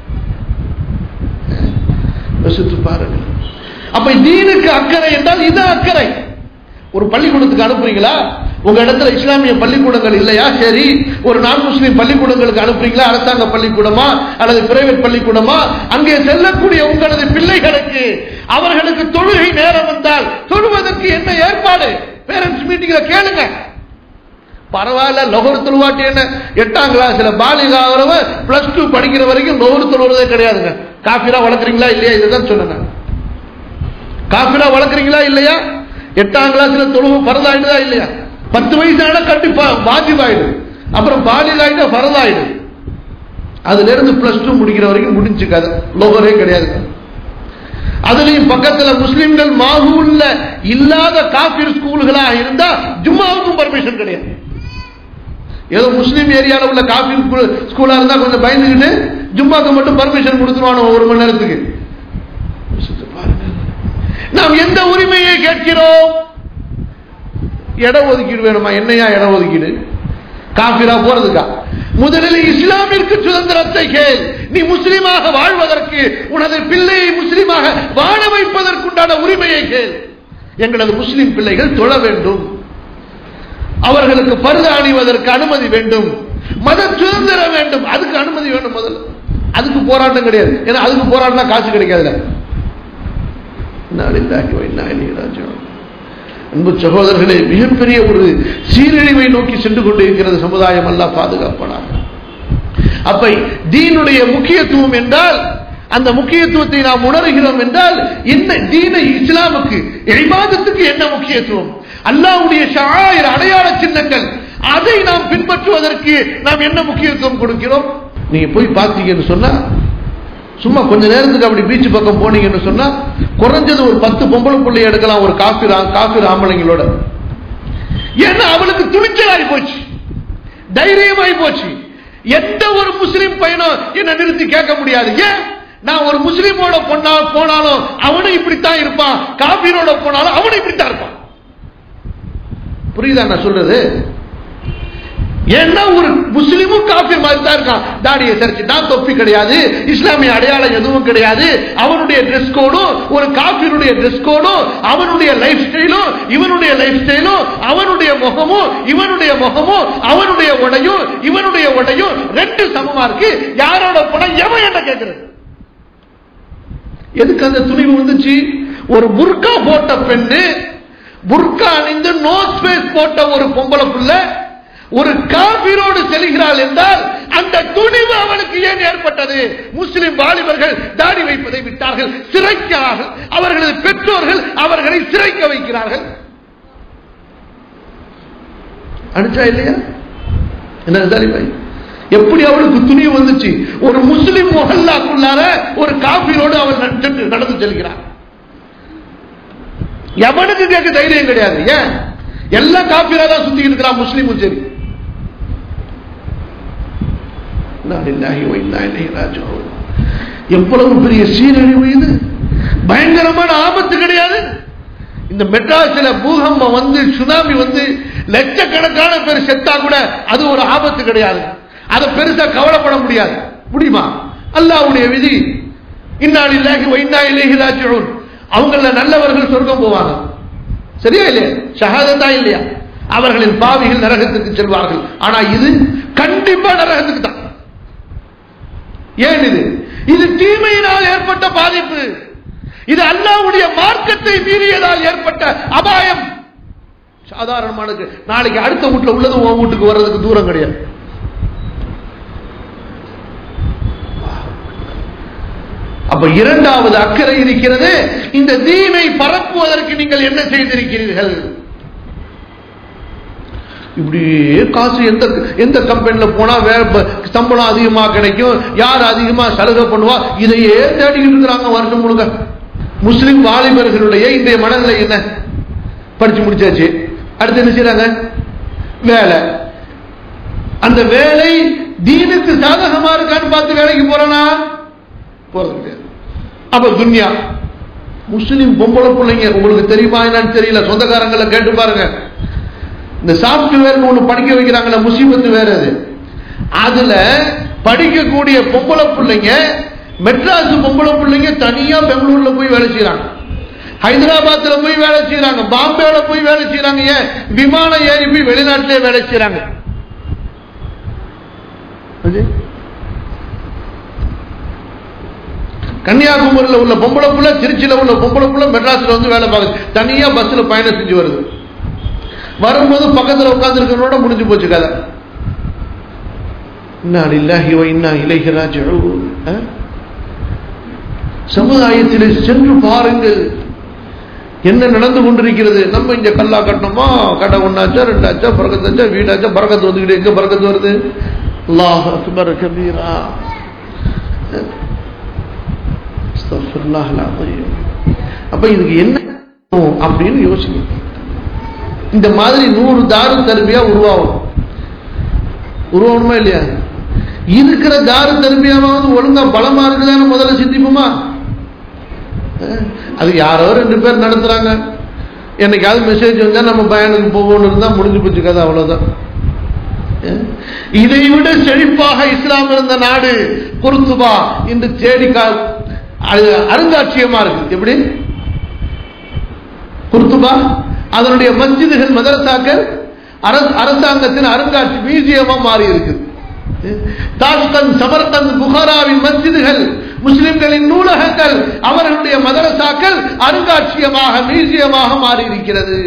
யோசித்து பாருங்கள் அப்ப தீனுக்கு அக்கறை என்றால் இது அக்கறை ஒரு பள்ளிக்கூடத்துக்கு அனுப்புறீங்களா உங்க இடத்துல இஸ்லாமிய பள்ளிக்கூடங்கள் இல்லையா சரி ஒரு நான் முஸ்லீம் பள்ளிக்கூடங்களுக்கு அனுப்புறீங்களா அரசாங்க பள்ளிக்கூடமா அல்லது பிரைவேட் பள்ளிக்கூடமா அங்கே செல்லக்கூடிய உங்களது பிள்ளைகளுக்கு அவர்களுக்கு தொழுகை நேரம் வந்தால் தொழுவதற்கு என்ன ஏற்பாடு பேரண்ட்ஸ் மீட்டிங்ல கேளுங்க பரவாயில்ல லொகர் தொழுவாட்டி என்ன எட்டாம் கிளாஸ்ல பாலிகா ஆகிறவன் பிளஸ் டூ படிக்கிற வரைக்கும் லொகர் தொழுவதே கிடையாதுங்க காஃபிரா வளர்க்குறீங்களா இல்லையா இதுதான் சொன்னேன் காஃபிரா வளர்க்குறீங்களா இல்லையா எட்டாம் கிளாஸ்ல தொழுவு பரதாயிடுதா இல்லையா பத்து வயசு ஆனா கண்டிப்பா வாஜிபாயிடு அப்புறம் பாலிகாயிட்டா பரதாயிடு அதுல இருந்து பிளஸ் டூ முடிக்கிற வரைக்கும் முடிஞ்சு கதை லோகரே கிடையாது அதுலயும் பக்கத்துல முஸ்லிம்கள் மாகூல்ல இல்லாத காபிர் ஸ்கூல்களா இருந்தா ஜும்மாவுக்கும் பர்மிஷன் கிடையாது ஏதோ முஸ்லீம் ஏரியால உள்ள காபிர் ஸ்கூலா இருந்தா கொஞ்சம் பயந்துக்கிட்டு ஜும்மாக்கு மட்டும் பர்மிஷன் கொடுத்துருவானோ ஒரு மணி நேரத்துக்கு நாம் எந்த உரிமையை கேட்கிறோம் இட ஒதுக்கீடு வேணுமா என்னையா இட ஒதுக்கீடு காபிரா போறதுக்கா முதலில் இஸ்லாமிற்கு சுதந்திரத்தை கேள் நீ முஸ்லீமாக வாழ்வதற்கு உனது பிள்ளையை முஸ்லீமாக வாழ வைப்பதற்குண்டான உரிமையை கேள் எங்களது முஸ்லிம் பிள்ளைகள் தொழ வேண்டும் அவர்களுக்கு பருத அணிவதற்கு அனுமதி வேண்டும் மத சுதந்திரம் வேண்டும் அதுக்கு அனுமதி வேண்டும் முதல்ல அதுக்கு போராட்டம் கிடையாது ஏன்னா அதுக்கு போராடினா காசு கிடைக்காதுல அன்பு சகோதரர்களே மிகப்பெரிய ஒரு சீரழிவை நோக்கி சென்று கொண்டிருக்கிறது சமுதாயம் எல்லாம் பாதுகாப்பனாக அப்ப தீனுடைய முக்கியத்துவம் என்றால் அந்த முக்கியத்துவத்தை நாம் உணர்கிறோம் என்றால் என்ன தீன இஸ்லாமுக்கு எழிபாதத்துக்கு என்ன முக்கியத்துவம் அல்லாவுடைய ஷாயிர அடையாள சின்னங்கள் அதை நாம் பின்பற்றுவதற்கு நாம் என்ன முக்கியத்துவம் கொடுக்கிறோம் நீங்க போய் பார்த்தீங்கன்னு சொன்னா சும்மா கொஞ்ச நேரத்துக்கு அப்படி பீச் பக்கம் போனீங்கன்னு சொன்னா குறைஞ்சது ஒரு பத்து பொம்பளை பிள்ளை எடுக்கலாம் ஒரு காஃபி காஃபி ஆம்பளைங்களோட ஏன்னா அவளுக்கு துணிச்சலாய் போச்சு தைரியமாய் போச்சு எந்த ஒரு முஸ்லீம் பையனும் என்ன நிறுத்தி கேட்க முடியாது ஏன் நான் ஒரு முஸ்லீமோட பொண்ணா போனாலும் அவனும் இப்படித்தான் இருப்பான் காபீரோட போனாலும் அவனும் இப்படித்தான் இருப்பான் புரியுதா நான் சொல்றது ஏன்னா ஒரு முஸ்லீமும் காஃபிர் மாதிரி தான் இருக்கான் தாடியை சரிச்சுட்டான் தொப்பி கிடையாது இஸ்லாமிய அடையாளம் எதுவும் கிடையாது அவனுடைய ட்ரெஸ் கோடும் ஒரு காஃபிருடைய ட்ரெஸ் கோடும் அவனுடைய லைஃப் ஸ்டைலும் இவனுடைய லைஃப் ஸ்டைலும் அவனுடைய முகமும் இவனுடைய முகமும் அவனுடைய உடையும் இவனுடைய உடையும் ரெண்டு சமமா இருக்கு யாரோட படம் எவன் என்ன கேட்கிறது எதுக்கு அந்த துணிவு வந்துச்சு ஒரு புர்கா போட்ட பெண்ணு புர்கா அணிந்து நோ ஸ்பேஸ் போட்ட ஒரு பொம்பளை புள்ள ஒரு காபிரோடு செல்கிறாள் என்றால் அந்த துணிவு அவனுக்கு ஏன் ஏற்பட்டது முஸ்லிம் வாலிபர்கள் தாடி வைப்பதை விட்டார்கள் சிறைக்கிறார்கள் அவர்களது பெற்றோர்கள் அவர்களை சிறைக்க வைக்கிறார்கள் அனுச்சா இல்லையா என்ன தாலிபாய் எப்படி அவளுக்கு துணிவு வந்துச்சு ஒரு முஸ்லிம் மொஹல்லாக்குள்ளார ஒரு காபிரோடு அவள் சென்று நடந்து செல்கிறார் எவனுக்கு கேட்க தைரியம் கிடையாது ஏன் எல்லாம் காபிரா தான் சுத்திக்கிட்டு இருக்கிறான் முஸ்லீமும் சரி எவ்வளவு பெரிய சீரழிவு இது பயங்கரமான ஆபத்து கிடையாது இந்த மெட்ராஸ்ல பூகம்பம் வந்து சுனாமி வந்து லட்சக்கணக்கான பேர் செத்தா கூட அது ஒரு ஆபத்து கிடையாது அதை பெருசா கவலைப்பட முடியாது முடியுமா அல்லாஹ்வுடைய விதி இன்னா லில்லாஹி வ இன்னா இலைஹி ராஜிஊன் அவங்கள நல்லவர்கள் சொர்க்கம் போவாங்க சரியா இல்லையா ஷஹாதத்தா இல்லையா அவர்களின் பாவிகள் நரகத்துக்கு செல்வார்கள் ஆனா இது கண்டிப்பா நரகத்துக்கு தான் ஏன் இது இது தீமையினால் ஏற்பட்ட பாதிப்பு இது அல்லாஹ்வுடைய மார்க்கத்தை மீறியதால் ஏற்பட்ட அபாயம் சாதாரணமானது நாளைக்கு அடுத்த வீட்டுல உள்ளது உன் வீட்டுக்கு வர்றதுக்கு தூரம் கிடையாது அப்ப இரண்டாவது அக்கறை இருக்கிறது இந்த தீனை பரப்புவதற்கு நீங்கள் என்ன செய்திருக்கிறீர்கள் இப்படியே காசு எந்த எந்த கம்பெனில போனா வேற ப- சம்பளம் அதிகமா கிடைக்கும் யார் அதிகமா சலுகை பண்ணுவா இதையே தேடிக்கிட்டு இருக்கிறாங்க வருஷம் முழுக்க முஸ்லிம் வாலிபர்களுடைய இன்றைய மனநிலை என்ன படிச்சு முடிச்சாச்சு அடுத்து என்ன செய்றாங்க வேலை அந்த வேலை தீனுக்கு சாதகமா இருக்கான்னு பார்த்து வேலைக்கு போறானா போறது கிடையாது அப்ப துன்யா முஸ்லிம் பொம்பளை பிள்ளைங்க உங்களுக்கு தெரியுமா என்னன்னு தெரியல சொந்தக்காரங்களை கேட்டு பாருங்க இந்த சாப்ட்வேர் ஒண்ணு படிக்க வைக்கிறாங்கல்ல முசீபத்து வேற அது அதுல படிக்கக்கூடிய பொம்பளை பிள்ளைங்க மெட்ராஸ் பொம்பளை பிள்ளைங்க தனியா பெங்களூர்ல போய் வேலை செய்யறாங்க ஹைதராபாத்ல போய் வேலை செய்யறாங்க பாம்பேல போய் வேலை செய்யறாங்க ஏன் விமானம் ஏறி போய் வெளிநாட்டிலே வேலை செய்யறாங்க அது கன்னியாகுமரியில் உள்ள பொம்பளை புள்ள திருச்சியில உள்ள பொம்பளை புள்ள மெட்ராஸ்ல வந்து வேலை பார்க்குது தனியா பஸ்ல பயணம் செஞ்சு வருது வரும்போது பக்கத்துல உட்கார்ந்து இருக்கிறவனோட முடிஞ்சு போச்சு கதை இன்னா லில்லாஹி வ இன்னா இலைஹி ராஜிஊன் ஆ? சமுதாயத்திலே சென்று பாருங்கள் என்ன நடந்து கொண்டிருக்கிறது நம்ம இங்க கல்லா கட்டணுமா கடை ஒன்னாச்சா ரெண்டாச்சா பறக்கத்தாச்சா வீடாச்சா பறக்கத்து வந்துக்கிட்டு எங்க பறக்கத்து வருது அல்லாஹ் அக்பர் கபீரா அஸ்தக்ஃபிருல்லாஹ் அல்-அஸீம். அப்ப இதுக்கு என்ன அப்படின்னு யோசிக்கணும் இந்த மாதிரி நூறு தாரு தருமையா உருவாகும் உருவாகணுமா இல்லையா இருக்கிற தாரு தருமையாவது ஒழுங்கா பலமா இருக்குதான்னு முதல்ல சிந்திப்போமா அஹ், அது யாரோ ரெண்டு பேர் நடத்துறாங்க என்னைக்காவது மெசேஜ் வந்தா நம்ம பயனுக்கு போகணும்னு இருந்தா முடிஞ்சு போச்சு கதை அவ்வளவுதான் அஹ், இதை விட செழிப்பாக இஸ்லாம் இருந்த நாடு குருத்துபா இன்று தேடி கா- அது அருங்காட்சியகமா இருக்கு எப்படி குர்துபா அதனுடைய மஸ்ஜிதுகள் மதரசாக்கள் அரச- அரசாங்கத்தின் அருங்காட்சி மியூசியமா மாறி இருக்கு தாஷ்கந்த் சமர்கந்த் புகாராவின் மஸ்ஜிதுகள் முஸ்லிம்களின் நூலகங்கள் அவர்களுடைய மதரசாக்கள் அருங்காட்சியமாக மியூசியமாக மாறி இருக்கிறது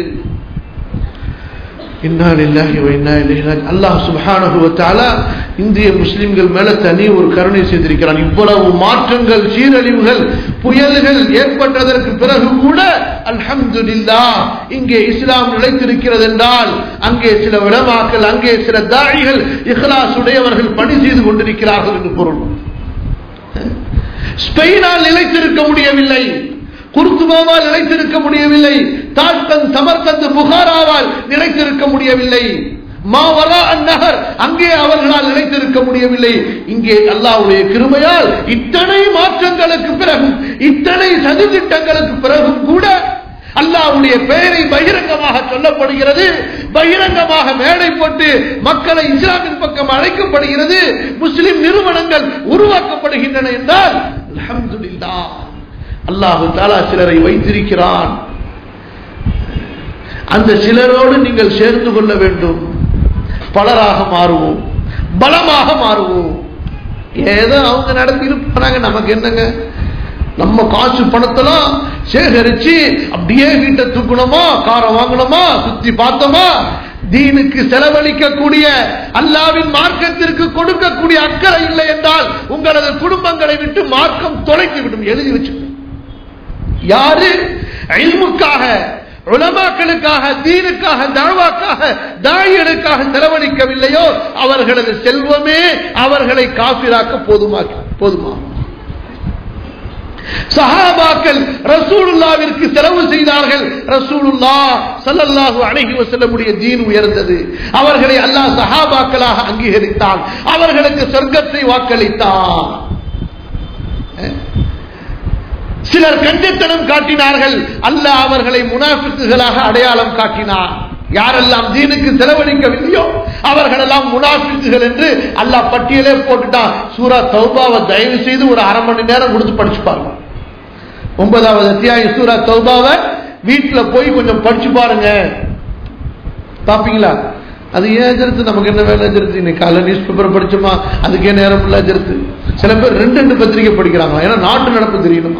இன்னா லில்லாஹி வ இன்னா இலைஹி ராஜி அல்லாஹ் சுப்ஹானஹு வ தஆலா இந்திய முஸ்லிம்கள் மேல தனி ஒரு கருணை செய்திருக்கிறான் இவ்வளவு மாற்றங்கள் சீரழிவுகள் புயல்கள் ஏற்பட்டதற்கு பிறகு கூட அல்ஹம்துலில்லாஹ் இங்கே இஸ்லாம் நிலைத்திருக்கிறது என்றால் அங்கே சில உலமாக்கள் அங்கே சில தாழிகள் இஹ்லாஸ் உடையவர்கள் பணி செய்து கொண்டிருக்கிறார்கள் என்று பொருள் ஸ்பெயினால் நிலைத்திருக்க முடியவில்லை குர்துபாவால் நிலைத்திருக்க முடியவில்லை தாஷ்கந்த் சமர்கந்த் புகாராவால் நிலைத்திருக்க முடியவில்லை மாவரா அந்நகர் அங்கே அவர்களால் நிலைத்திருக்க முடியவில்லை இங்கே அல்லாஹ்வுடைய கிருமையால் இத்தனை மாற்றங்களுக்கு பிறகும் இத்தனை சதித்திட்டங்களுக்கு பிறகும் கூட அல்லாஹ்வுடைய பெயரை பகிரங்கமாக சொல்லப்படுகிறது பகிரங்கமாக மேடை போட்டு மக்களை இஸ்லாமின் பக்கம் அழைக்கப்படுகிறது முஸ்லிம் நிறுவனங்கள் உருவாக்கப்படுகின்றன என்றால் அல்ஹம்துலில்லாஹ் அல்லாஹு தாலா சிலரை வைத்திருக்கிறான் அந்த சிலரோடு நீங்கள் சேர்ந்து கொள்ள வேண்டும் பலராக மாறுவோம் பலமாக மாறுவோம் ஏதோ அவங்க நடத்தி இருப்பாங்க நமக்கு என்னங்க நம்ம காசு பணத்தெல்லாம் சேகரிச்சு அப்படியே வீட்டை தூக்கணுமா காரை வாங்கணுமா சுத்தி பார்த்தோமா தீனுக்கு செலவழிக்கக்கூடிய அல்லாவின் மார்க்கத்திற்கு கொடுக்கக்கூடிய அக்கறை இல்லை என்றால் உங்களது குடும்பங்களை விட்டு மார்க்கம் தொலைத்து விடும் எழுதி வச்சுக்கணும் யாரு இல்முக்காக உலமாக்களுக்காக தீனுக்காக தாவாக்காக தாயனுக்காக செலவழிக்கவில்லையோ அவர்களது செல்வமே அவர்களை காபிராக்க போதுமா போதுமா சஹாபாக்கள் ரசூலுல்லாவிற்கு செலவு செய்தார்கள் ரசூலுல்லா ஸல்லல்லாஹு அலைஹி வஸல்லமுடைய தீன் உயர்ந்தது அவர்களை அல்லாஹ் சஹாபாக்களாக அங்கீகரித்தான் அவர்களுக்கு சொர்க்கத்தை வாக்களித்தான் சிலர் கஞ்சத்தனம் காட்டினார்கள் அல்லாஹ் அவர்களை முனாஃபிக்குகளாக அடையாளம் காட்டினார் யாரெல்லாம் தீனுக்கு செலவழிக்கவில்லையோ அவர்களெல்லாம் முனாஃபிக்குகள் என்று அல்லாஹ் பட்டியலே போட்டுட்டான் சூரா தௌபாவை தயவு செய்து ஒரு அரை மணி நேரம் கொடுத்து படிச்சு பாருங்க ஒன்பதாவது அத்தியாயம் சூரா தௌபாவை வீட்டுல போய் கொஞ்சம் படிச்சு பாருங்க பாப்பீங்களா அது ஏன் ஜெருத்து நமக்கு என்ன வேலை ஜெருத்து இன்னைக்கு காலைல நியூஸ் பேப்பர் படிச்சோமா அதுக்கே நேரம் இல்ல ஜெருத்து சில பேர் ரெண்டு ரெண்டு பத்திரிகை படிக்கிறாங்க ஏன்னா நாட்டு நடப்பு தெரியணுமா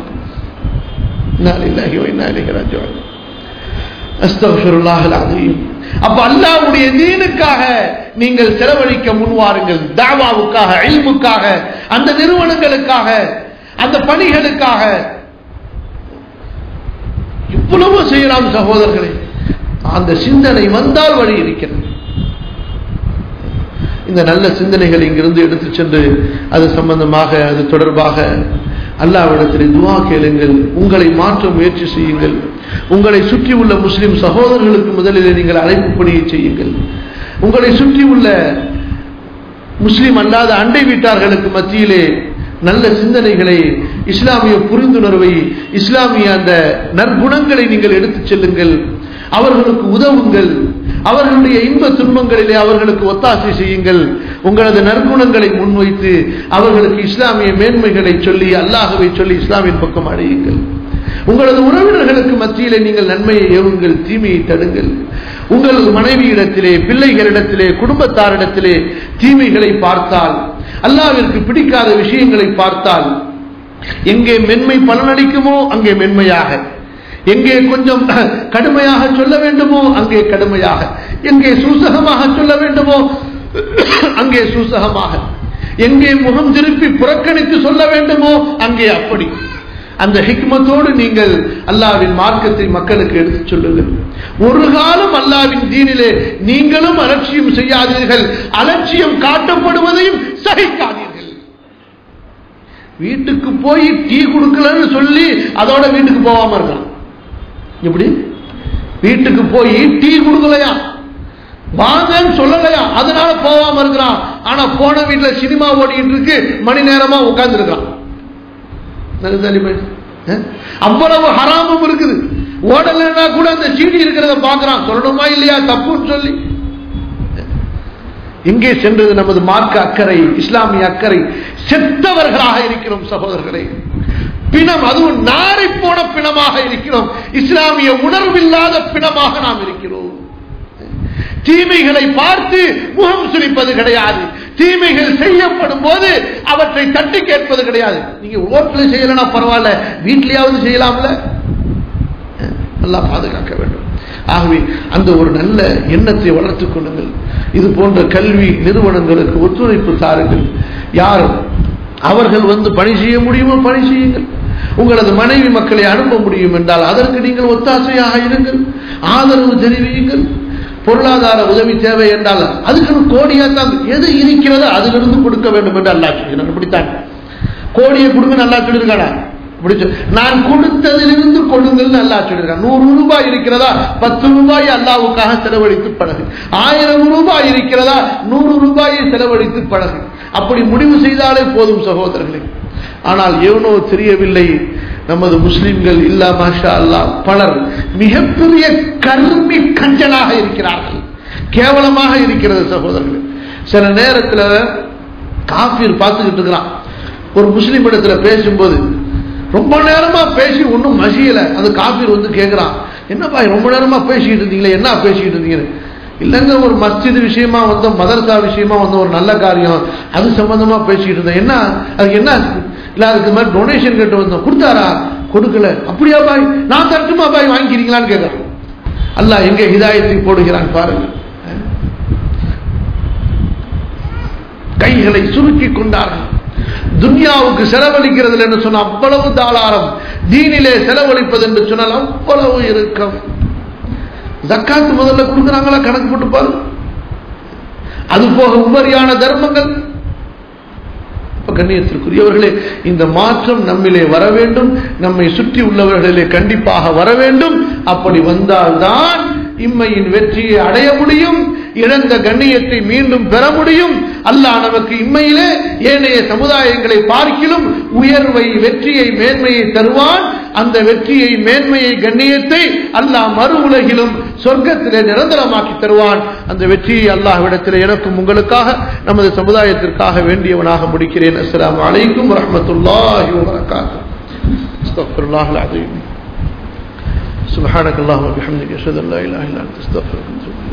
அப்ப அல்லாவுடைய தீனுக்காக நீங்கள் செலவழிக்க முன்வாருங்கள் தாவாவுக்காக அழிவுக்காக அந்த நிறுவனங்களுக்காக அந்த பணிகளுக்காக இவ்வளவு செய்யலாம் சகோதரர்களே அந்த சிந்தனை வந்தால் வழி இருக்கிறது இந்த நல்ல சிந்தனைகள் இங்கிருந்து எடுத்து சென்று அது சம்பந்தமாக அது தொடர்பாக அல்லாவிடத்தில் துவா கேளுங்கள் உங்களை மாற்ற முயற்சி செய்யுங்கள் உங்களை சுற்றி உள்ள முஸ்லிம் சகோதரர்களுக்கு முதலில் நீங்கள் அழைப்பு பணியை செய்யுங்கள் உங்களை சுற்றி உள்ள முஸ்லிம் அல்லாத அண்டை வீட்டார்களுக்கு மத்தியிலே நல்ல சிந்தனைகளை இஸ்லாமிய புரிந்துணர்வை இஸ்லாமிய அந்த நற்குணங்களை நீங்கள் எடுத்துச் செல்லுங்கள் அவர்களுக்கு உதவுங்கள் அவர்களுடைய இன்ப துன்பங்களிலே அவர்களுக்கு ஒத்தாசை செய்யுங்கள் உங்களது நற்குணங்களை முன்வைத்து அவர்களுக்கு இஸ்லாமிய மேன்மைகளை சொல்லி அல்லாஹவை சொல்லி இஸ்லாமின் பக்கம் அடையுங்கள் உங்களது உறவினர்களுக்கு மத்தியிலே நீங்கள் நன்மையை ஏவுங்கள் தீமையை தடுங்கள் உங்களது மனைவியிடத்திலே பிள்ளைகளிடத்திலே குடும்பத்தாரிடத்திலே தீமைகளை பார்த்தால் அல்லாவிற்கு பிடிக்காத விஷயங்களை பார்த்தால் எங்கே மென்மை பலனளிக்குமோ அங்கே மென்மையாக எங்கே கொஞ்சம் கடுமையாக சொல்ல வேண்டுமோ அங்கே கடுமையாக எங்கே சூசகமாக சொல்ல வேண்டுமோ அங்கே சூசகமாக எங்கே முகம் திருப்பி புறக்கணித்து சொல்ல வேண்டுமோ அங்கே அப்படி அந்த ஹிக்மத்தோடு நீங்கள் அல்லாவின் மார்க்கத்தை மக்களுக்கு எடுத்துச் சொல்லுங்கள் ஒரு காலம் அல்லாவின் தீனிலே நீங்களும் அலட்சியம் செய்யாதீர்கள் அலட்சியம் காட்டப்படுவதையும் சகிக்காதீர்கள் வீட்டுக்கு போய் டீ கொடுக்கலன்னு சொல்லி அதோட வீட்டுக்கு போகாம இருக்கலாம் எப்படி வீட்டுக்கு போய் டீ கொடுக்கலையா வாங்கன்னு சொல்லலையா அதனால போகாம இருக்கிறான் ஆனா போன வீட்டுல சினிமா ஓடிட்டு இருக்கு மணி நேரமா உட்கார்ந்து இருக்கான் அவ்வளவு ஹராமும் இருக்குது ஓடலைன்னா கூட அந்த சீடி இருக்கிறத பாக்குறான் சொல்லணுமா இல்லையா தப்புன்னு சொல்லி எங்கே சென்றது நமது மார்க்க அக்கறை இஸ்லாமிய அக்கறை செத்தவர்களாக இருக்கிறோம் சகோதரர்களே பிணம் அதுவும் நாரி போன பிணமாக இருக்கிறோம் இஸ்லாமிய உணர்வில்லாத பிணமாக நாம் இருக்கிறோம் தீமைகளை பார்த்து முகம் சுழிப்பது கிடையாது தீமைகள் செய்யப்படும் போது அவற்றை தட்டி கேட்பது கிடையாது நீங்க ஓட்டுல செய்யலன்னா பரவாயில்ல வீட்லயாவது செய்யலாம்ல நல்லா பாதுகாக்க வேண்டும் ஆகவே அந்த ஒரு நல்ல எண்ணத்தை வளர்த்துக் கொள்ளுங்கள் இது போன்ற கல்வி நிறுவனங்களுக்கு ஒத்துழைப்பு தாருங்கள் யார் அவர்கள் வந்து பணி செய்ய முடியுமோ பணி செய்யுங்கள் உங்களது மனைவி மக்களை அனுப்ப முடியும் என்றால் அதற்கு நீங்கள் ஒத்தாசையாக இருங்கள் ஆதரவு தெரிவியுங்கள் பொருளாதார உதவி தேவை என்றால் அதுக்கு கோடியா தான் எது இருக்கிறதோ அதிலிருந்து கொடுக்க வேண்டும் என்று அல்லா சொல்கிறான் இப்படித்தான் கோடியை கொடுங்க நல்லா சொல்லியிருக்காடா நான் கொடுத்ததிலிருந்து கொடுங்கள் அல்லா சொல்லியிருக்கான் நூறு ரூபாய் இருக்கிறதா பத்து ரூபாய் அல்லாவுக்காக செலவழித்து பழகு ஆயிரம் ரூபாய் இருக்கிறதா நூறு ரூபாயை செலவழித்து பழகு அப்படி முடிவு செய்தாலே போதும் சகோதரர்களே ஆனால் எவனோ தெரியவில்லை நமது முஸ்லிம்கள் இல்லா மாஷா அல்லா பலர் மிகப்பெரிய கர்மி கஞ்சனாக இருக்கிறார்கள் கேவலமாக இருக்கிறது சகோதரர்கள் சில நேரத்தில் காபீர் பார்த்துக்கிட்டு இருக்கிறான் ஒரு முஸ்லீம் இடத்துல பேசும்போது ரொம்ப நேரமா பேசி ஒன்றும் மசியல அந்த காபீர் வந்து கேட்கிறான் என்னப்பா ரொம்ப நேரமா பேசிக்கிட்டு இருந்தீங்களே என்ன பேசிக்கிட்டு இருந்தீங்க இல்லைங்க ஒரு மஸ்ஜித் விஷயமா வந்த மதர்சா விஷயமா வந்த ஒரு நல்ல காரியம் அது சம்பந்தமா பேசிக்கிட்டு இருந்தேன் என்ன அதுக்கு என்ன இல்ல அதுக்கு மாதிரி டொனேஷன் கேட்டு வந்தோம் கொடுத்தாரா கொடுக்கல அப்படியா பாய் நான் தரட்டுமா பாய் வாங்கிக்கிறீங்களான்னு கேட்கறேன் அல்ல எங்க ஹிதாயத்தை போடுகிறான் பாருங்க கைகளை சுருக்கி கொண்டார்கள் துன்யாவுக்கு செலவழிக்கிறது என்று சொன்ன அவ்வளவு தாளாரம் தீனிலே செலவழிப்பது என்று சொன்னால் அவ்வளவு இருக்கும் ஜக்காத்து முதல்ல கொடுக்குறாங்களா கணக்கு போட்டு பாருங்க அது போக உபரியான தர்மங்கள் கண்ணியத்திற்குரியவர்களே இந்த மாற்றம் நம்மிலே வர வேண்டும் நம்மை சுற்றி உள்ளவர்களிலே கண்டிப்பாக வர வேண்டும் அப்படி வந்தால்தான் இம்மையின் வெற்றியை அடைய முடியும் இழந்த கண்ணியத்தை மீண்டும் பெற முடியும் அல்லாஹ் நமக்கு இம்மையிலே ஏனைய சமுதாயங்களை பார்க்கிலும் உயர்வை வெற்றியை மேன்மையை தருவான் அந்த வெற்றியை மேன்மையை கண்ணியத்தை அல்லாஹ் மறு உலகிலும் சொர்க்கத்திலே நிரந்தரமாக்கி தருவான் அந்த வெற்றியை அல்லாஹ்விடத்தில் எனக்கும் உங்களுக்காக நமது சமுதாயத்திற்காக வேண்டியவனாக முடிக்கிறேன் அஸ்ஸலாமு அலைக்கும் வரஹ்மத்துல்லாஹி வபரகாத்துஹு அஸ்தக்ஃபிருல்லாஹ் அலீம் سبحانك اللهم وبحمدك اشهد ان لا اله الا انت استغفرك واتوب اليك